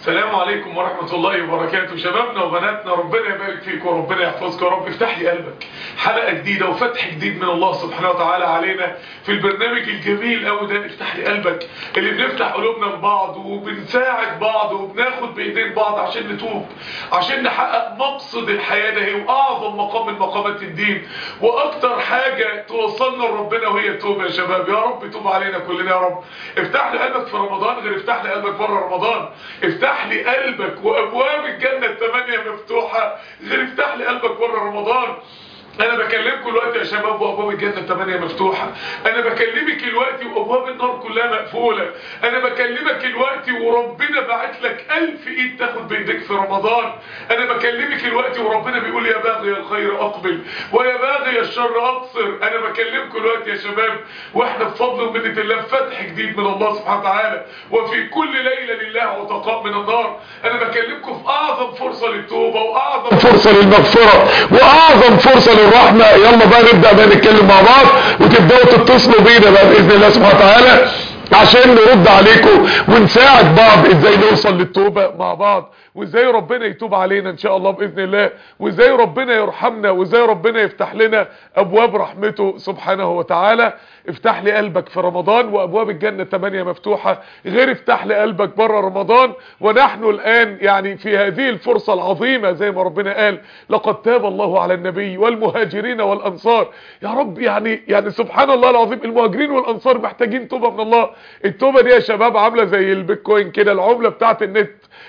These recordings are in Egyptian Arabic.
السلام عليكم ورحمة الله وبركاته شبابنا وبناتنا ربنا يبارك فيكم وربنا يحفظك يا رب افتح لي قلبك حلقة جديدة وفتح جديد من الله سبحانه وتعالى علينا في البرنامج الجميل قوي ده افتح لي قلبك اللي بنفتح قلوبنا لبعض وبنساعد بعض وبناخد بايدين بعض عشان نتوب عشان نحقق مقصد الحياة ده هي واعظم مقام من مقامات الدين واكتر حاجة توصلنا لربنا وهي التوبة يا شباب يا رب توب علينا كلنا يا رب افتح لي قلبك في رمضان غير افتح لي قلبك بره رمضان افتح لي قلبك وابواب الجنة الثمانية مفتوحة غير افتح لي قلبك بره رمضان انا بكلمكم دلوقتي يا شباب وابواب الجنه الثمانيه مفتوحه انا بكلمك دلوقتي وابواب النار كلها مقفوله انا بكلمك دلوقتي وربنا باعت لك ألف ايد تاخد بايديك في رمضان انا بكلمك دلوقتي وربنا بيقول يا باغي الخير اقبل ويا باغي الشر اقصر انا بكلمكم دلوقتي يا شباب واحنا بفضل ومنه الله فتح جديد من الله سبحانه وتعالى وفي كل ليله لله عتقاء من النار انا بكلمكم في اعظم فرصه للتوبه واعظم فرصة للمغفرة واعظم فرصة للرحمة يلا بقى نبدأ بقى نتكلم مع بعض وتبدأوا تتصلوا بينا بقى بإذن الله سبحانه وتعالى عشان نرد عليكم ونساعد بعض ازاي نوصل للتوبة مع بعض وازاي ربنا يتوب علينا ان شاء الله باذن الله وازاي ربنا يرحمنا وازاي ربنا يفتح لنا ابواب رحمته سبحانه وتعالى افتح لي قلبك في رمضان وابواب الجنة ثمانية مفتوحة غير افتح لي قلبك بره رمضان ونحن الان يعني في هذه الفرصة العظيمة زي ما ربنا قال لقد تاب الله على النبي والمهاجرين والانصار يا رب يعني يعني سبحان الله العظيم المهاجرين والانصار محتاجين توبة من الله التوبة دي يا شباب عاملة زي البيتكوين كده العملة بتاعت النت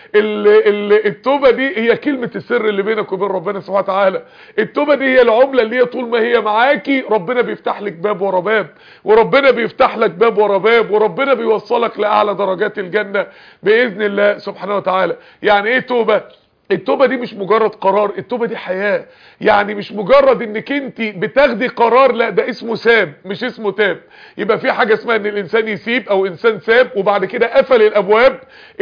التوبة دي هي كلمة السر اللي بينك وبين ربنا سبحانه وتعالى التوبة دي هي العملة اللي هي طول ما هي معاكي ربنا بيفتح لك باب ورا باب وربنا بيفتح لك باب ورا باب وربنا بيوصلك لأعلى درجات الجنة بإذن الله سبحانه وتعالى يعني ايه توبة التوبة دي مش مجرد قرار التوبة دي حياة يعني مش مجرد انك انت بتاخدي قرار لا ده اسمه ساب مش اسمه تاب يبقى في حاجة اسمها ان الانسان يسيب او انسان ساب وبعد كده قفل الابواب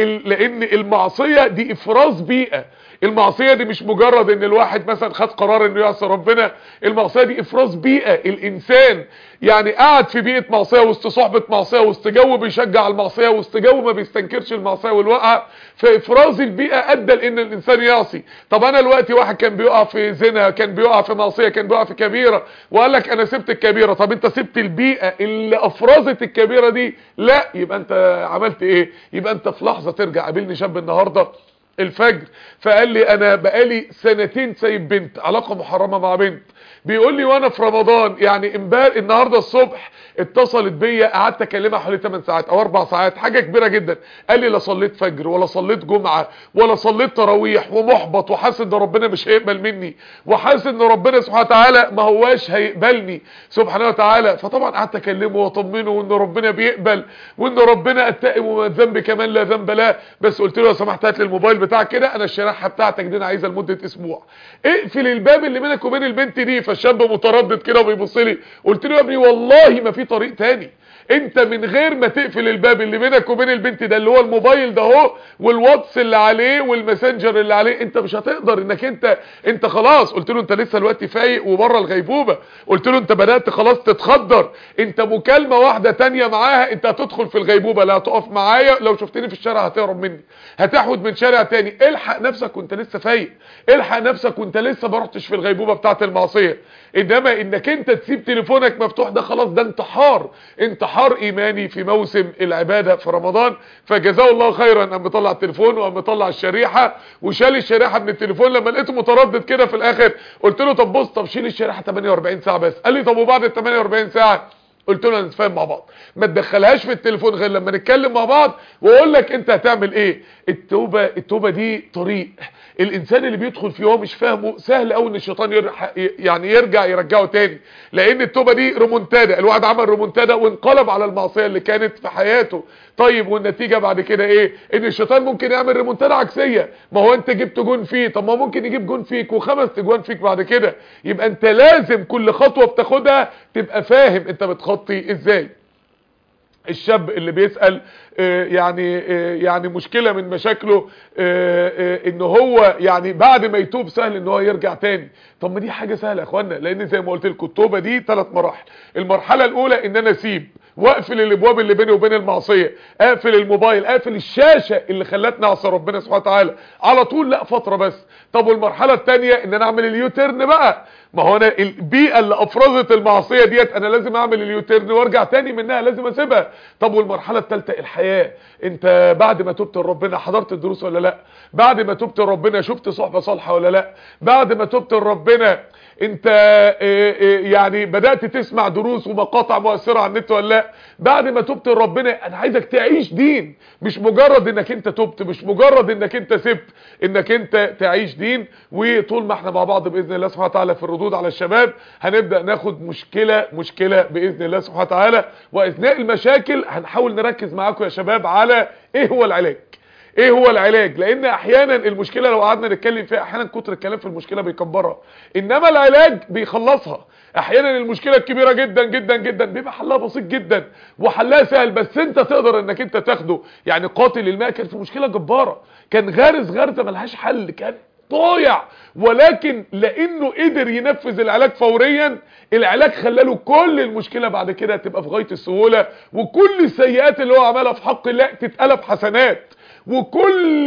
لان المعصية دي افراز بيئة المعصية دي مش مجرد ان الواحد مثلا خد قرار انه يعصي ربنا المعصية دي افراز بيئة الانسان يعني قاعد في بيئة معصية وسط صحبة معصية وسط جو بيشجع المعصية وسط جو ما بيستنكرش المعصية والوقع فافراز البيئة ادى لان الانسان يعصي طب انا دلوقتي واحد كان بيقع في زنا كان بيقع في معصية كان بيقع في كبيرة وقال لك انا سبت الكبيرة طب انت سبت البيئة اللي افرزت الكبيرة دي لا يبقى انت عملت ايه يبقى انت في لحظة ترجع قابلني شاب النهاردة الفجر فقال لي انا بقالي سنتين سايب بنت علاقة محرمة مع بنت بيقول لي وانا في رمضان يعني امبارح النهارده الصبح اتصلت بيا قعدت اكلمها حوالي 8 ساعات او 4 ساعات حاجه كبيره جدا قال لي لا صليت فجر ولا صليت جمعه ولا صليت تراويح ومحبط وحاسس ان ربنا مش هيقبل مني وحاسس ان ربنا سبحانه وتعالى ما هواش هيقبلني سبحانه وتعالى فطبعا قعدت اكلمه واطمنه وان ربنا بيقبل وان ربنا اتقم وما الذنب كمان لا ذنب لا بس قلت له لو سمحت هات لي الموبايل بتاعك كده انا الشريحه بتاعتك دي انا عايزها لمده اسبوع اقفل الباب اللي بينك وبين البنت دي فالشاب متردد كده وبيبص لي قلت له يا ابني والله ما في طريق تاني انت من غير ما تقفل الباب اللي بينك وبين البنت ده اللي هو الموبايل ده اهو والواتس اللي عليه والماسنجر اللي عليه انت مش هتقدر انك انت انت خلاص قلت له انت لسه دلوقتي فايق وبره الغيبوبه قلت له انت بدات خلاص تتخدر انت مكالمه واحده تانية معاها انت هتدخل في الغيبوبه لا هتقف معايا لو شفتني في الشارع هتهرب مني هتحود من شارع تاني الحق نفسك وانت لسه فايق الحق نفسك وانت لسه ما رحتش في الغيبوبه بتاعه المعصيه انما انك انت تسيب تليفونك مفتوح ده خلاص ده انتحار انتحار ايماني في موسم العبادة في رمضان فجزاه الله خيرا قام مطلع التليفون وقام مطلع الشريحة وشال الشريحة من التليفون لما لقيته متردد كده في الاخر قلت له طب بص طب شيل الشريحة 48 ساعة بس قال لي طب وبعد ال 48 ساعة قلت له هنتفاهم مع بعض ما تدخلهاش في التليفون غير لما نتكلم مع بعض واقول لك انت هتعمل ايه التوبه التوبه دي طريق الانسان اللي بيدخل فيه هو مش فاهمه سهل قوي ان الشيطان يرح يعني يرجع يرجعه تاني لان التوبه دي ريمونتادا الواحد عمل ريمونتادا وانقلب على المعصيه اللي كانت في حياته طيب والنتيجه بعد كده ايه ان الشيطان ممكن يعمل ريمونتادا عكسيه ما هو انت جبت جون فيه طب ما ممكن يجيب جون فيك وخمس تجوان فيك بعد كده يبقى انت لازم كل خطوه بتاخدها تبقى فاهم انت بتخطي ازاي الشاب اللي بيسأل آه، يعني آه، يعني مشكلة من مشاكله آه، ان هو يعني بعد ما يتوب سهل ان هو يرجع تاني طب ما دي حاجة سهلة يا اخوانا لان زي ما قلت لكم التوبة دي ثلاث مراحل المرحلة الاولى ان انا اسيب واقفل الابواب اللي بيني وبين المعصيه اقفل الموبايل اقفل الشاشه اللي خلتني اعصي ربنا سبحانه وتعالى على طول لا فتره بس طب والمرحله الثانيه ان انا اعمل اليوتيرن بقى ما هو انا البيئه اللي افرزت المعصيه ديت انا لازم اعمل اليوتيرن وارجع تاني منها لازم اسيبها طب والمرحله الثالثه الحياه انت بعد ما تبت لربنا حضرت الدروس ولا لا بعد ما تبت لربنا شفت صحبه صالحه ولا لا بعد ما تبت لربنا انت يعني بدأت تسمع دروس ومقاطع مؤثرة على النت ولا لا بعد ما تبت لربنا انا عايزك تعيش دين مش مجرد انك انت تبت مش مجرد انك انت سبت انك انت تعيش دين وطول ما احنا مع بعض باذن الله سبحانه وتعالى في الردود على الشباب هنبدأ ناخد مشكلة مشكلة باذن الله سبحانه وتعالى واثناء المشاكل هنحاول نركز معاكم يا شباب على ايه هو العلاج ايه هو العلاج لان احيانا المشكله لو قعدنا نتكلم فيها احيانا كتر الكلام في المشكله بيكبرها انما العلاج بيخلصها احيانا المشكله الكبيره جدا جدا جدا بيبقى حلها بسيط جدا وحلها سهل بس انت تقدر انك انت تاخده يعني قاتل الماء كان في مشكله جباره كان غارز غرزه ملهاش حل كان ضايع ولكن لانه قدر ينفذ العلاج فوريا العلاج خلاله كل المشكله بعد كده تبقى في غايه السهوله وكل السيئات اللي هو عملها في حق الله تتقلب حسنات وكل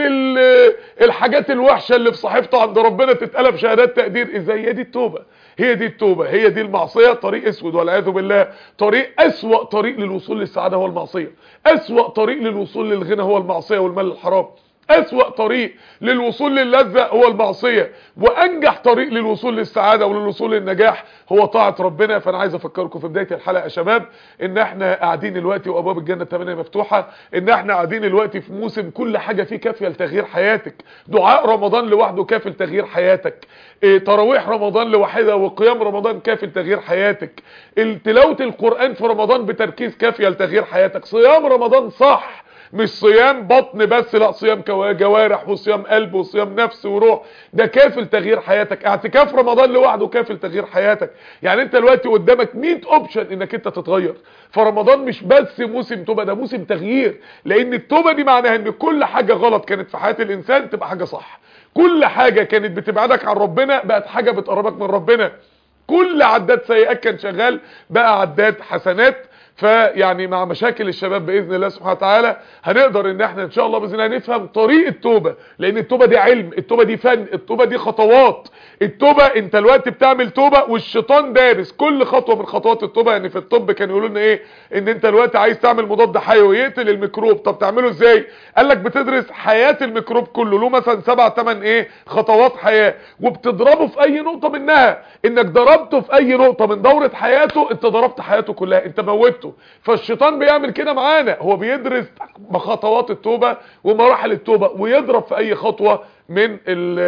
الحاجات الوحشة اللي في صحيفته عند ربنا تتقلب شهادات تقدير ازاي هي دي التوبة هي دي التوبة هي دي المعصية طريق اسود والعياذ بالله طريق اسوأ طريق للوصول للسعادة هو المعصية اسوأ طريق للوصول للغنى هو المعصية والمال الحرام اسوأ طريق للوصول للذة هو المعصية وانجح طريق للوصول للسعادة وللوصول للنجاح هو طاعة ربنا فانا عايز افكركم في بداية الحلقة يا شباب ان احنا قاعدين دلوقتي وابواب الجنة الثمانية مفتوحة ان احنا قاعدين دلوقتي في موسم كل حاجة فيه كافية لتغيير حياتك دعاء رمضان لوحده كافي لتغيير حياتك اه تراويح رمضان لوحدها وقيام رمضان كافي لتغيير حياتك تلاوة القرآن في رمضان بتركيز كافية لتغيير حياتك صيام رمضان صح مش صيام بطن بس لا صيام جوارح وصيام قلب وصيام نفس وروح ده كافل تغيير حياتك اعتكاف رمضان لوحده كافل تغيير حياتك يعني انت دلوقتي قدامك 100 اوبشن انك انت تتغير فرمضان مش بس موسم توبه ده موسم تغيير لان التوبه دي معناها ان كل حاجه غلط كانت في حياه الانسان تبقى حاجه صح كل حاجه كانت بتبعدك عن ربنا بقت حاجه بتقربك من ربنا كل عداد سيئات كان شغال بقى عداد حسنات فيعني مع مشاكل الشباب باذن الله سبحانه وتعالى هنقدر ان احنا ان شاء الله باذن الله نفهم طريق التوبه لان التوبه دي علم التوبه دي فن التوبه دي خطوات التوبه انت الوقت بتعمل توبه والشيطان دارس كل خطوه من خطوات التوبه يعني في الطب كانوا يقولوا لنا ايه ان انت الوقت عايز تعمل مضاد حيوي يقتل الميكروب طب تعمله ازاي قال لك بتدرس حياه الميكروب كله له مثلا 7 8 ايه خطوات حياه وبتضربه في اي نقطه منها انك ضربته في اي نقطه من دوره حياته انت ضربت حياته كلها انت موتته فالشيطان بيعمل كده معانا هو بيدرس خطوات التوبة ومراحل التوبة ويضرب في اي خطوة من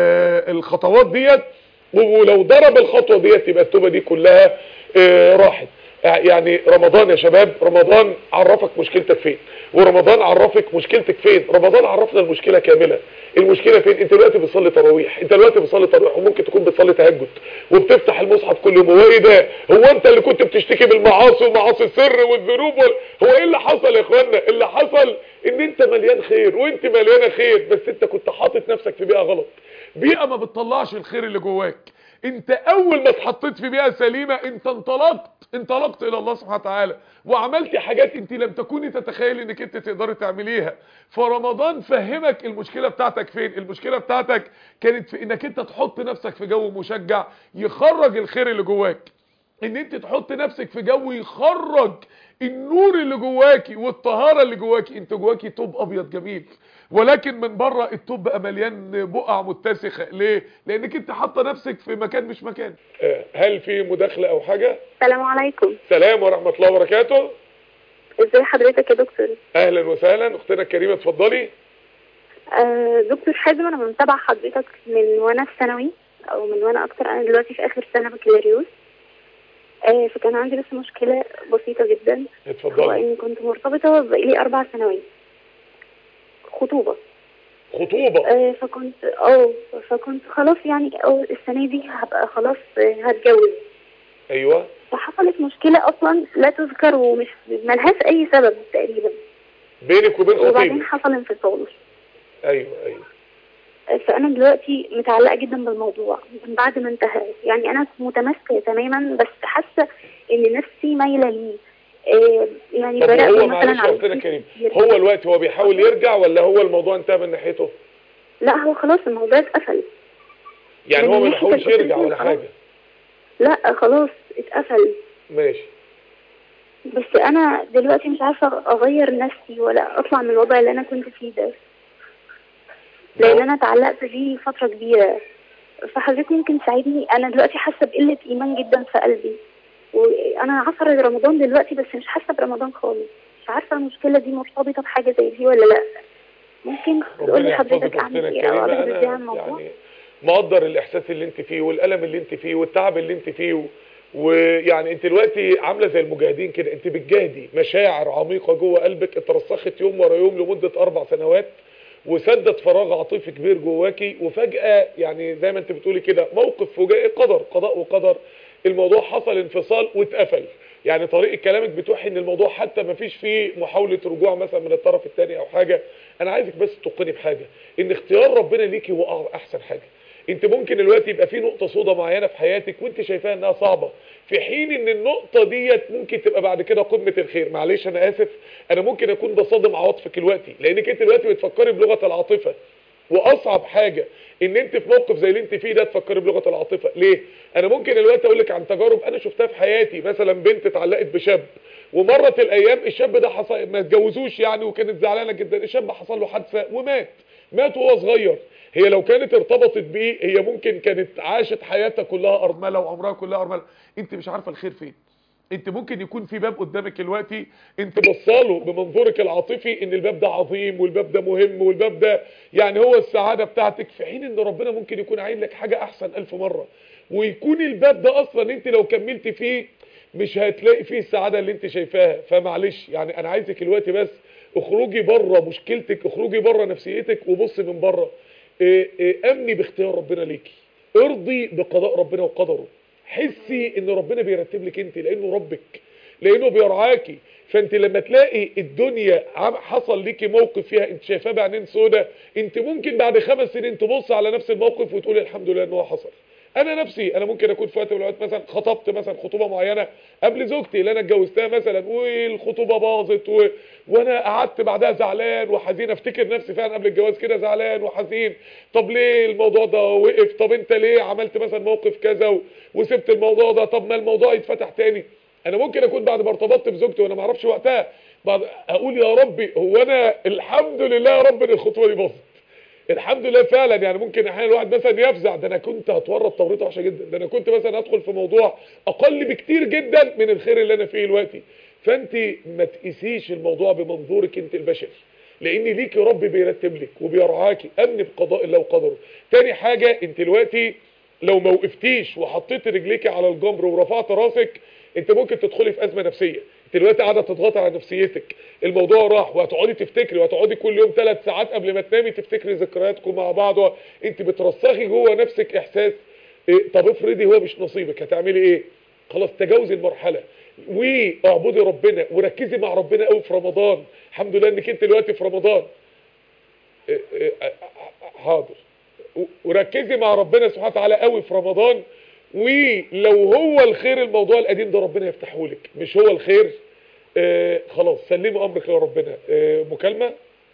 الخطوات ديت ولو ضرب الخطوة ديت يبقى التوبة دي كلها راحت يعني رمضان يا شباب رمضان عرفك مشكلتك فين ورمضان عرفك مشكلتك فين رمضان عرفنا المشكلة كاملة المشكلة فين انت دلوقتي بتصلي تراويح انت دلوقتي بتصلي تراويح وممكن تكون بتصلي تهجد وبتفتح المصحف كل يوم هو ايه ده هو انت اللي كنت بتشتكي بالمعاصي ومعاصي السر والذنوب وال... هو ايه اللي حصل يا اخوانا اللي حصل ان انت مليان خير وانت مليانه خير بس انت كنت حاطط نفسك في بيئه غلط بيئه ما بتطلعش الخير اللي جواك انت اول ما اتحطيت في بيئه سليمه انت انطلقت انطلقت الى الله سبحانه وتعالى وعملت حاجات انت لم تكوني تتخيل انك انت تقدري تعمليها فرمضان فهمك المشكله بتاعتك فين المشكله بتاعتك كانت في انك انت تحط نفسك في جو مشجع يخرج الخير اللي جواك ان انت تحط نفسك في جو يخرج النور اللي جواكي والطهاره اللي جواكي انت جواكي توب ابيض جميل ولكن من بره التوب بقى مليان بقع متسخه ليه لانك انت حاطه نفسك في مكان مش مكان هل في مداخله او حاجه السلام عليكم سلام ورحمه الله وبركاته ازي حضرتك يا دكتور اهلا وسهلا اختنا الكريمه اتفضلي آه دكتور حازم انا متابعه حضرتك من وانا في ثانوي او من وانا اكتر انا دلوقتي في اخر سنه بكالوريوس آه فكان عندي بس مشكله بسيطه جدا هو اتفضلي اني كنت مرتبطه بقالي اربع سنوات خطوبه خطوبه آه فكنت اه فكنت خلاص يعني أو السنه دي هبقى خلاص آه، هتجوز ايوه فحصلت مشكله اصلا لا تذكر ومش ملهاش اي سبب تقريبا بينك وبين وبعدين خطيبك حصل انفصال ايوه ايوه فانا دلوقتي متعلقه جدا بالموضوع من بعد ما انتهى يعني انا متماسكه تماما بس حاسه ان نفسي مايله ليه آه، يعني طب بدأت وهو مثلا معلش يا على اختنا الفيس كريم كتير. هو الوقت هو بيحاول يرجع ولا هو الموضوع انتهى من ناحيته لا هو خلاص الموضوع اتقفل يعني من هو ما ناحية بيحاولش يرجع الأسرتين ولا خلاص. حاجه لا خلاص اتقفل ماشي بس انا دلوقتي مش عارفه اغير نفسي ولا اطلع من الوضع اللي انا كنت فيه ده لان انا اتعلقت بيه فتره كبيره فحضرتك يمكن تساعدني انا دلوقتي حاسه بقله ايمان جدا في قلبي وانا عصر رمضان دلوقتي بس مش حاسه برمضان خالص مش عارفه المشكله دي مرتبطه بحاجه زي دي ولا لا ممكن تقول ربنا لي حضرتك يحفظك اعمل اختنا ايه او الكريمه اقدر ازاي عن انا الموضوع يعني مقدر الاحساس اللي انت فيه والالم اللي انت فيه والتعب اللي انت فيه و- ويعني انت دلوقتي عامله زي المجاهدين كده انت بتجاهدي مشاعر عميقه جوه قلبك اترسخت يوم ورا يوم لمده اربع سنوات وسدت فراغ عاطفي كبير جواكي وفجاه يعني زي ما انت بتقولي كده موقف فجائي قدر قضاء وقدر الموضوع حصل انفصال واتقفل يعني طريقه كلامك بتوحي ان الموضوع حتى ما فيش فيه محاوله رجوع مثلا من الطرف الثاني او حاجه انا عايزك بس تقني بحاجه ان اختيار ربنا ليكي هو احسن حاجه انت ممكن دلوقتي يبقى في نقطه سوداء معينه في حياتك وانت شايفاها انها صعبه في حين ان النقطه ديت ممكن تبقى بعد كده قمه الخير معلش انا اسف انا ممكن اكون بصادم عواطفك دلوقتي لانك انت دلوقتي بتفكري بلغه العاطفه واصعب حاجه ان انت في موقف زي اللي انت فيه ده تفكري بلغه العاطفه ليه انا ممكن دلوقتي اقول لك عن تجارب انا شفتها في حياتي مثلا بنت اتعلقت بشاب ومرت الايام الشاب ده حصل ما اتجوزوش يعني وكانت زعلانه جدا الشاب حصل له حادثه ومات مات وهو صغير هي لو كانت ارتبطت بيه هي ممكن كانت عاشت حياتها كلها ارمله وعمرها كلها ارمله انت مش عارفه الخير فين انت ممكن يكون في باب قدامك دلوقتي انت بصاله بمنظورك العاطفي ان الباب ده عظيم والباب ده مهم والباب ده يعني هو السعاده بتاعتك في حين ان ربنا ممكن يكون عايز لك حاجه احسن الف مره ويكون الباب ده اصلا انت لو كملت فيه مش هتلاقي فيه السعاده اللي انت شايفاها فمعلش يعني انا عايزك دلوقتي بس اخرجي بره مشكلتك اخرجي بره نفسيتك وبصي من بره إيه إيه امني باختيار ربنا ليكي ارضي بقضاء ربنا وقدره حسي ان ربنا بيرتب لك انت لانه ربك لانه بيرعاكي فانت لما تلاقي الدنيا عم- حصل ليكي موقف فيها انت شايفاه بعينين سودا انت ممكن بعد خمس سنين تبص على نفس الموقف وتقول الحمد لله ان هو حصل انا نفسي انا ممكن اكون في وقت من الاوقات مثلا خطبت مثلا خطوبه معينه قبل زوجتي اللي انا اتجوزتها مثلا والخطوبه باظت و... وانا قعدت بعدها زعلان وحزين افتكر نفسي فعلا قبل الجواز كده زعلان وحزين طب ليه الموضوع ده وقف طب انت ليه عملت مثلا موقف كذا و... وسبت الموضوع ده طب ما الموضوع يتفتح تاني انا ممكن اكون بعد ما ارتبطت بزوجتي وانا ما اعرفش وقتها بعد اقول يا ربي هو انا الحمد لله يا رب ان الخطوبه دي باظت الحمد لله فعلا يعني ممكن احيانا الواحد مثلا يفزع ده انا كنت هتورط توريطه وحشه جدا ده انا كنت مثلا ادخل في موضوع اقل بكتير جدا من الخير اللي انا فيه دلوقتي فانت ما تقيسيش الموضوع بمنظورك انت البشري لان ليكي رب بيرتب لك وبيرعاكي امن بقضاء الله وقدره تاني حاجه انت دلوقتي لو ما وقفتيش وحطيت رجليكي على الجمر ورفعت راسك انت ممكن تدخلي في ازمه نفسيه انت دلوقتي قاعده تضغطي على نفسيتك الموضوع راح وهتقعدي تفتكري وهتقعدي كل يوم ثلاث ساعات قبل ما تنامي تفتكري ذكرياتكم مع بعض و- انت بترسخي جوه نفسك احساس إيه طب افرضي هو مش نصيبك هتعملي ايه خلاص تجاوزي المرحله واعبدي ربنا وركزي مع ربنا قوي في رمضان الحمد لله انك انت دلوقتي في رمضان إيه إيه حاضر و- وركزي مع ربنا سبحانه وتعالى قوي في رمضان ولو هو الخير الموضوع القديم ده ربنا يفتحه لك مش هو الخير آه خلاص سلمي امرك لربنا آه مكالمه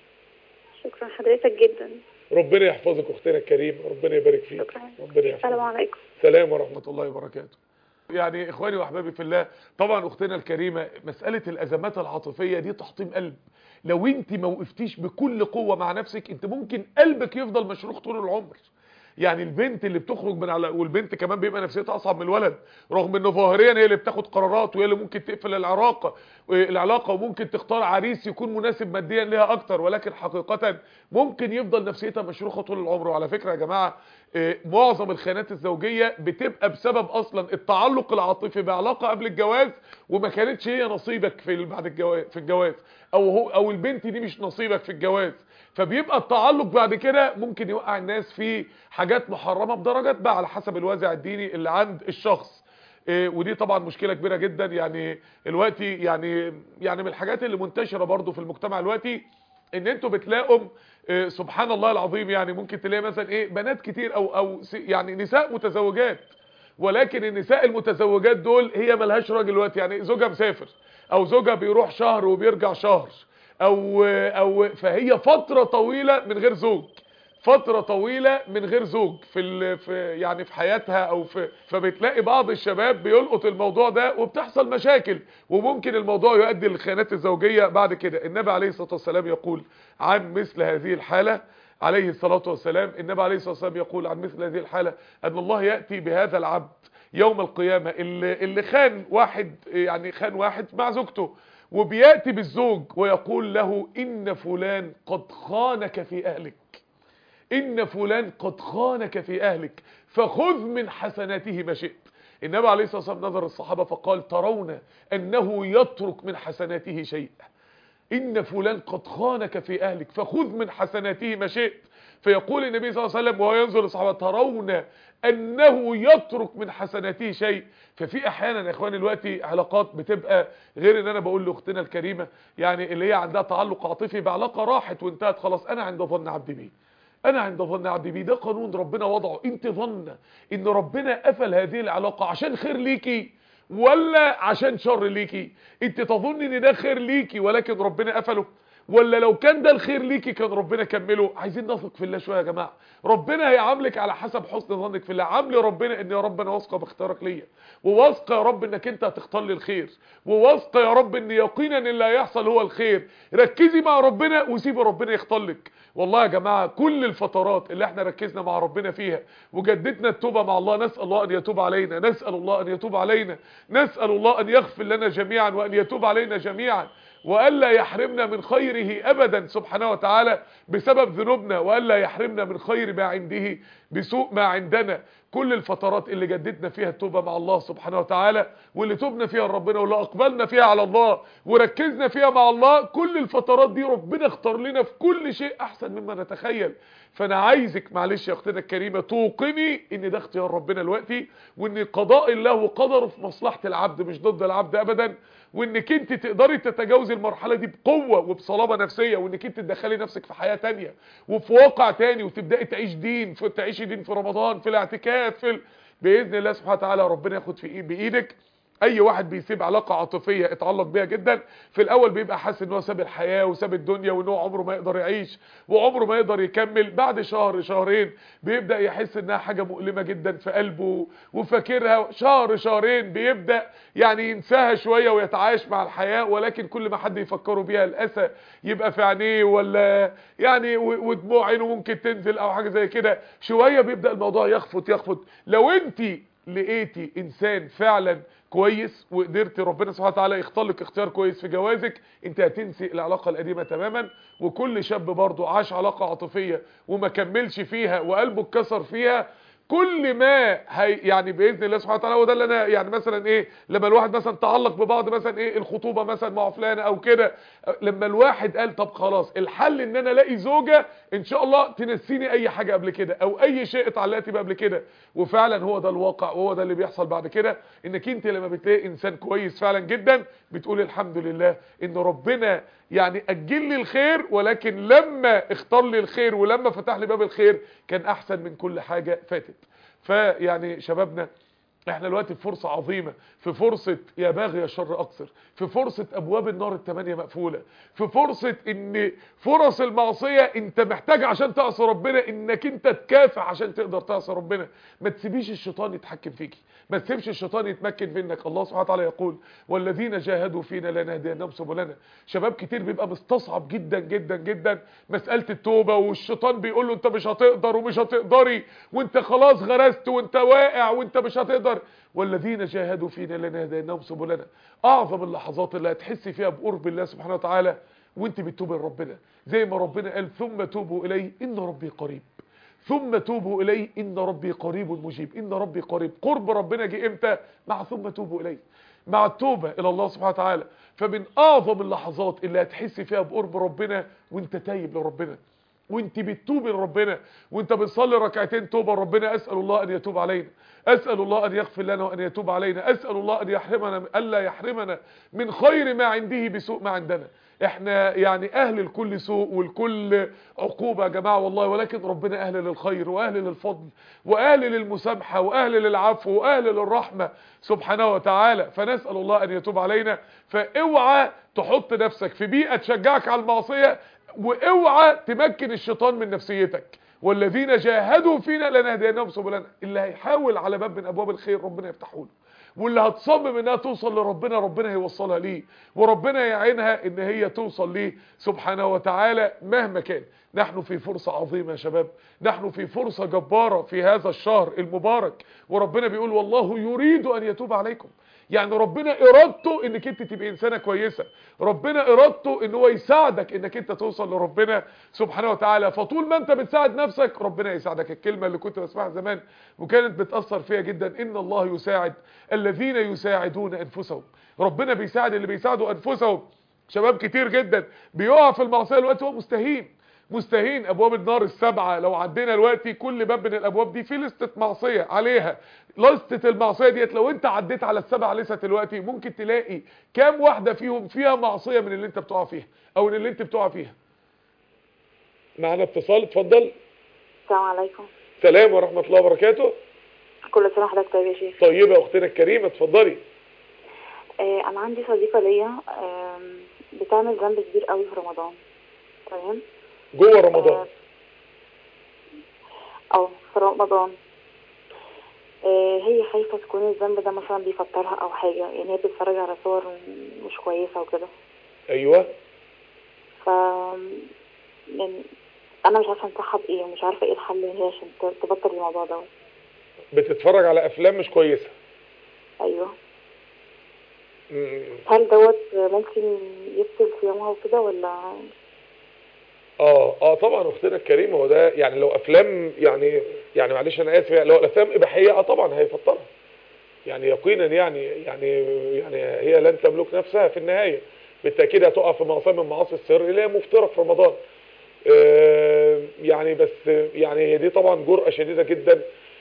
شكرا حضرتك جدا ربنا يحفظك اختنا الكريمه ربنا يبارك فيك شكرا ربنا السلام يحفظك عليكم سلام ورحمه الله وبركاته يعني اخواني واحبابي في الله طبعا اختنا الكريمه مساله الازمات العاطفيه دي تحطيم قلب لو انت ما وقفتيش بكل قوه مع نفسك انت ممكن قلبك يفضل مشروخ طول العمر يعني البنت اللي بتخرج من على والبنت كمان بيبقى نفسيتها اصعب من الولد رغم انه ظاهريا هي اللي بتاخد قرارات وهي اللي ممكن تقفل العلاقه العلاقه وممكن تختار عريس يكون مناسب ماديا ليها اكتر ولكن حقيقه ممكن يفضل نفسيتها مشروخه طول العمر وعلى فكره يا جماعه آه، معظم الخيانات الزوجيه بتبقى بسبب اصلا التعلق العاطفي بعلاقه قبل الجواز وما كانتش هي نصيبك في بعد الجواز في الجواز او هو او البنت دي مش نصيبك في الجواز فبيبقى التعلق بعد كده ممكن يوقع الناس في حاجات محرمه بدرجات بقى على حسب الوازع الديني اللي عند الشخص إيه، ودي طبعا مشكله كبيره جدا يعني دلوقتي يعني يعني من الحاجات اللي منتشره برضو في المجتمع دلوقتي ان انتوا بتلاقوا إيه، سبحان الله العظيم يعني ممكن تلاقي مثلا ايه بنات كتير او او س- يعني نساء متزوجات ولكن النساء المتزوجات دول هي ملهاش راجل دلوقتي يعني زوجها مسافر او زوجها بيروح شهر وبيرجع شهر او او فهي فترة طويلة من غير زوج فترة طويلة من غير زوج في, ال... في يعني في حياتها او في فبتلاقي بعض الشباب بيلقط الموضوع ده وبتحصل مشاكل وممكن الموضوع يؤدي للخيانات الزوجية بعد كده النبي عليه الصلاة والسلام يقول عن مثل هذه الحالة عليه الصلاة والسلام النبي عليه الصلاة والسلام يقول عن مثل هذه الحالة ان الله يأتي بهذا العبد يوم القيامة اللي, اللي خان واحد يعني خان واحد مع زوجته وبيأتي بالزوج ويقول له إن فلان قد خانك في أهلك إن فلان قد خانك في أهلك فخذ من حسناته ما شئت النبي عليه الصلاة والسلام نظر الصحابة فقال ترون أنه يترك من حسناته شيء إن فلان قد خانك في أهلك فخذ من حسناته ما شئت فيقول النبي صلى الله عليه وسلم وهو ينظر الصحابة ترون أنه يترك من حسناته شيء ففي أحيانا يا إخواني دلوقتي علاقات بتبقى غير إن أنا بقول لأختنا الكريمة يعني اللي هي عندها تعلق عاطفي بعلاقة راحت وانتهت خلاص أنا عند ظن عبدي بيه انا عند ظن عبدي بيه ده قانون ربنا وضعه انت ظن ان ربنا قفل هذه العلاقة عشان خير ليكي ولا عشان شر ليكي انت تظن ان ده خير ليكي ولكن ربنا قفله ولا لو كان ده الخير ليكي كان ربنا كمله عايزين نثق في الله شويه يا جماعه ربنا هيعاملك على حسب حسن ظنك في الله عامل ربنا ان يا رب انا واثقه باختيارك ليا وواثقه يا رب انك انت هتختار لي الخير وواثقه يا رب ان يقينا اللي هيحصل هو الخير ركزي مع ربنا وسيبي ربنا يختار لك والله يا جماعه كل الفترات اللي احنا ركزنا مع ربنا فيها وجددنا التوبه مع الله نسال الله ان يتوب علينا نسال الله ان يتوب علينا نسال الله ان يغفر لنا جميعا وان يتوب علينا جميعا والا يحرمنا من خيره ابدا سبحانه وتعالى بسبب ذنوبنا والا يحرمنا من خير ما عنده بسوء ما عندنا كل الفترات اللي جددنا فيها التوبه مع الله سبحانه وتعالى واللي تبنا فيها لربنا واللي اقبلنا فيها على الله وركزنا فيها مع الله كل الفترات دي ربنا اختار لنا في كل شيء احسن مما نتخيل فانا عايزك معلش يا اختنا الكريمه توقني ان ده اختيار ربنا دلوقتي وان قضاء الله وقدره في مصلحه العبد مش ضد العبد ابدا وانك انت تقدري تتجاوزي المرحله دي بقوه وبصلابه نفسيه وانك انت تدخلي نفسك في حياه تانية وفي واقع تاني وتبداي تعيش دين في تعيشي دين في رمضان في الاعتكاف في ال... باذن الله سبحانه وتعالى ربنا ياخد في إيد بايدك اي واحد بيسيب علاقه عاطفيه اتعلق بيها جدا في الاول بيبقى حاسس ان هو ساب الحياه وساب الدنيا وان هو عمره ما يقدر يعيش وعمره ما يقدر يكمل بعد شهر شهرين بيبدا يحس انها حاجه مؤلمه جدا في قلبه وفاكرها شهر شهرين بيبدا يعني ينساها شويه ويتعايش مع الحياه ولكن كل ما حد يفكره بيها الاسى يبقى في عينيه ولا يعني ودموع عينه ممكن تنزل او حاجه زي كده شويه بيبدا الموضوع يخفت يخفت لو انت لقيتي انسان فعلا كويس وقدرت ربنا سبحانه وتعالى يختار لك اختيار كويس في جوازك انت هتنسي العلاقه القديمه تماما وكل شاب برضه عاش علاقه عاطفيه وما كملش فيها وقلبه اتكسر فيها كل ما هي يعني باذن الله سبحانه وتعالى وده اللي انا يعني مثلا ايه لما الواحد مثلا تعلق ببعض مثلا ايه الخطوبه مثلا مع فلانه او كده لما الواحد قال طب خلاص الحل ان انا الاقي زوجه ان شاء الله تنسيني اي حاجه قبل كده او اي شيء اتعلقت بيه قبل كده وفعلا هو ده الواقع وهو ده اللي بيحصل بعد كده انك انت لما بتلاقي انسان كويس فعلا جدا بتقول الحمد لله ان ربنا يعني اجل لي الخير ولكن لما اختار لي الخير ولما فتح لي باب الخير كان احسن من كل حاجه فاتت فيعني شبابنا احنا دلوقتي في فرصة عظيمة في فرصة يا باغي الشر اقصر في فرصة ابواب النار الثمانية مقفولة في فرصة ان فرص المعصية انت محتاج عشان تعصي ربنا انك انت تكافح عشان تقدر تعصي ربنا ما تسيبيش الشيطان يتحكم فيكي ما تسيبش الشيطان يتمكن منك الله سبحانه وتعالى يقول والذين جاهدوا فينا لنهدينهم سبلنا شباب كتير بيبقى مستصعب جدا جدا جدا مسألة التوبة والشيطان بيقول له انت مش هتقدر ومش هتقدري وانت خلاص غرست وانت واقع وانت مش هتقدر والذين جاهدوا فينا لنهدينهم سبلنا اعظم اللحظات اللي هتحسي فيها بقرب الله سبحانه وتعالى وانت بتتوبي لربنا زي ما ربنا قال ثم توبوا اليه ان ربي قريب ثم توبوا اليه ان ربي قريب مجيب ان ربي قريب قرب ربنا جه امتى مع ثم توبوا اليه مع التوبة الى الله سبحانه وتعالى فمن اعظم اللحظات اللي هتحسي فيها بقرب ربنا وانت تايب لربنا وانت بتتوب لربنا وانت بتصلي ركعتين توبه ربنا اسال الله ان يتوب علينا اسال الله ان يغفر لنا وان يتوب علينا اسال الله ان يحرمنا الا يحرمنا من خير ما عنده بسوء ما عندنا احنا يعني اهل لكل سوء ولكل عقوبة يا جماعة والله ولكن ربنا اهل للخير واهل للفضل واهل للمسامحة واهل للعفو واهل للرحمة سبحانه وتعالى فنسأل الله ان يتوب علينا فاوعى تحط نفسك في بيئة تشجعك على المعصية واوعى تمكن الشيطان من نفسيتك والذين جاهدوا فينا لنهدينهم سبلنا اللي هيحاول على باب من ابواب الخير ربنا يفتحه له واللي هتصمم انها توصل لربنا ربنا هيوصلها ليه وربنا يعينها ان هي توصل ليه سبحانه وتعالى مهما كان نحن في فرصة عظيمة يا شباب نحن في فرصة جبارة في هذا الشهر المبارك وربنا بيقول والله يريد ان يتوب عليكم يعني ربنا ارادته انك انت تبقى انسانه كويسه ربنا ارادته ان هو يساعدك انك انت توصل لربنا سبحانه وتعالى فطول ما انت بتساعد نفسك ربنا يساعدك الكلمه اللي كنت بسمعها زمان وكانت بتاثر فيها جدا ان الله يساعد الذين يساعدون انفسهم ربنا بيساعد اللي بيساعدوا انفسهم شباب كتير جدا بيقع في المعصيه دلوقتي هو مستهين مستهين ابواب النار السبعة لو عدينا دلوقتي كل باب من الابواب دي في لستة معصية عليها لستة المعصية ديت لو انت عديت على السبع لسه دلوقتي ممكن تلاقي كام واحدة فيهم فيها معصية من اللي انت بتقع فيها او من اللي انت بتقع فيها معنا اتصال اتفضل السلام عليكم سلام ورحمة الله وبركاته كل سنة وحضرتك طيب يا شيخ طيبة اختنا الكريمة اتفضلي آه انا عندي صديقة ليا آم، بتعمل ذنب كبير قوي في رمضان تمام جوه رمضان او في رمضان آه هي خايفة تكون الذنب ده مثلا بيفطرها او حاجة يعني هي بتتفرج على صور مش كويسة وكده ايوه ف يعني انا مش عارفة انصحها بايه ومش عارفة ايه الحل هي عشان ت- تبطل الموضوع ده بتتفرج على افلام مش كويسة ايوه م- هل دوت ممكن يفصل صيامها وكده ولا اه اه طبعا اختنا الكريمه هو ده يعني لو افلام يعني يعني معلش انا اسف لو الافلام اباحيه اه طبعا هيفطرها يعني يقينا يعني يعني يعني هي لن تملك نفسها في النهايه بالتاكيد هتقع في معصيه من معاصي السر اللي هي مفترق في رمضان آه يعني بس يعني هي دي طبعا جرأة شديدة جدا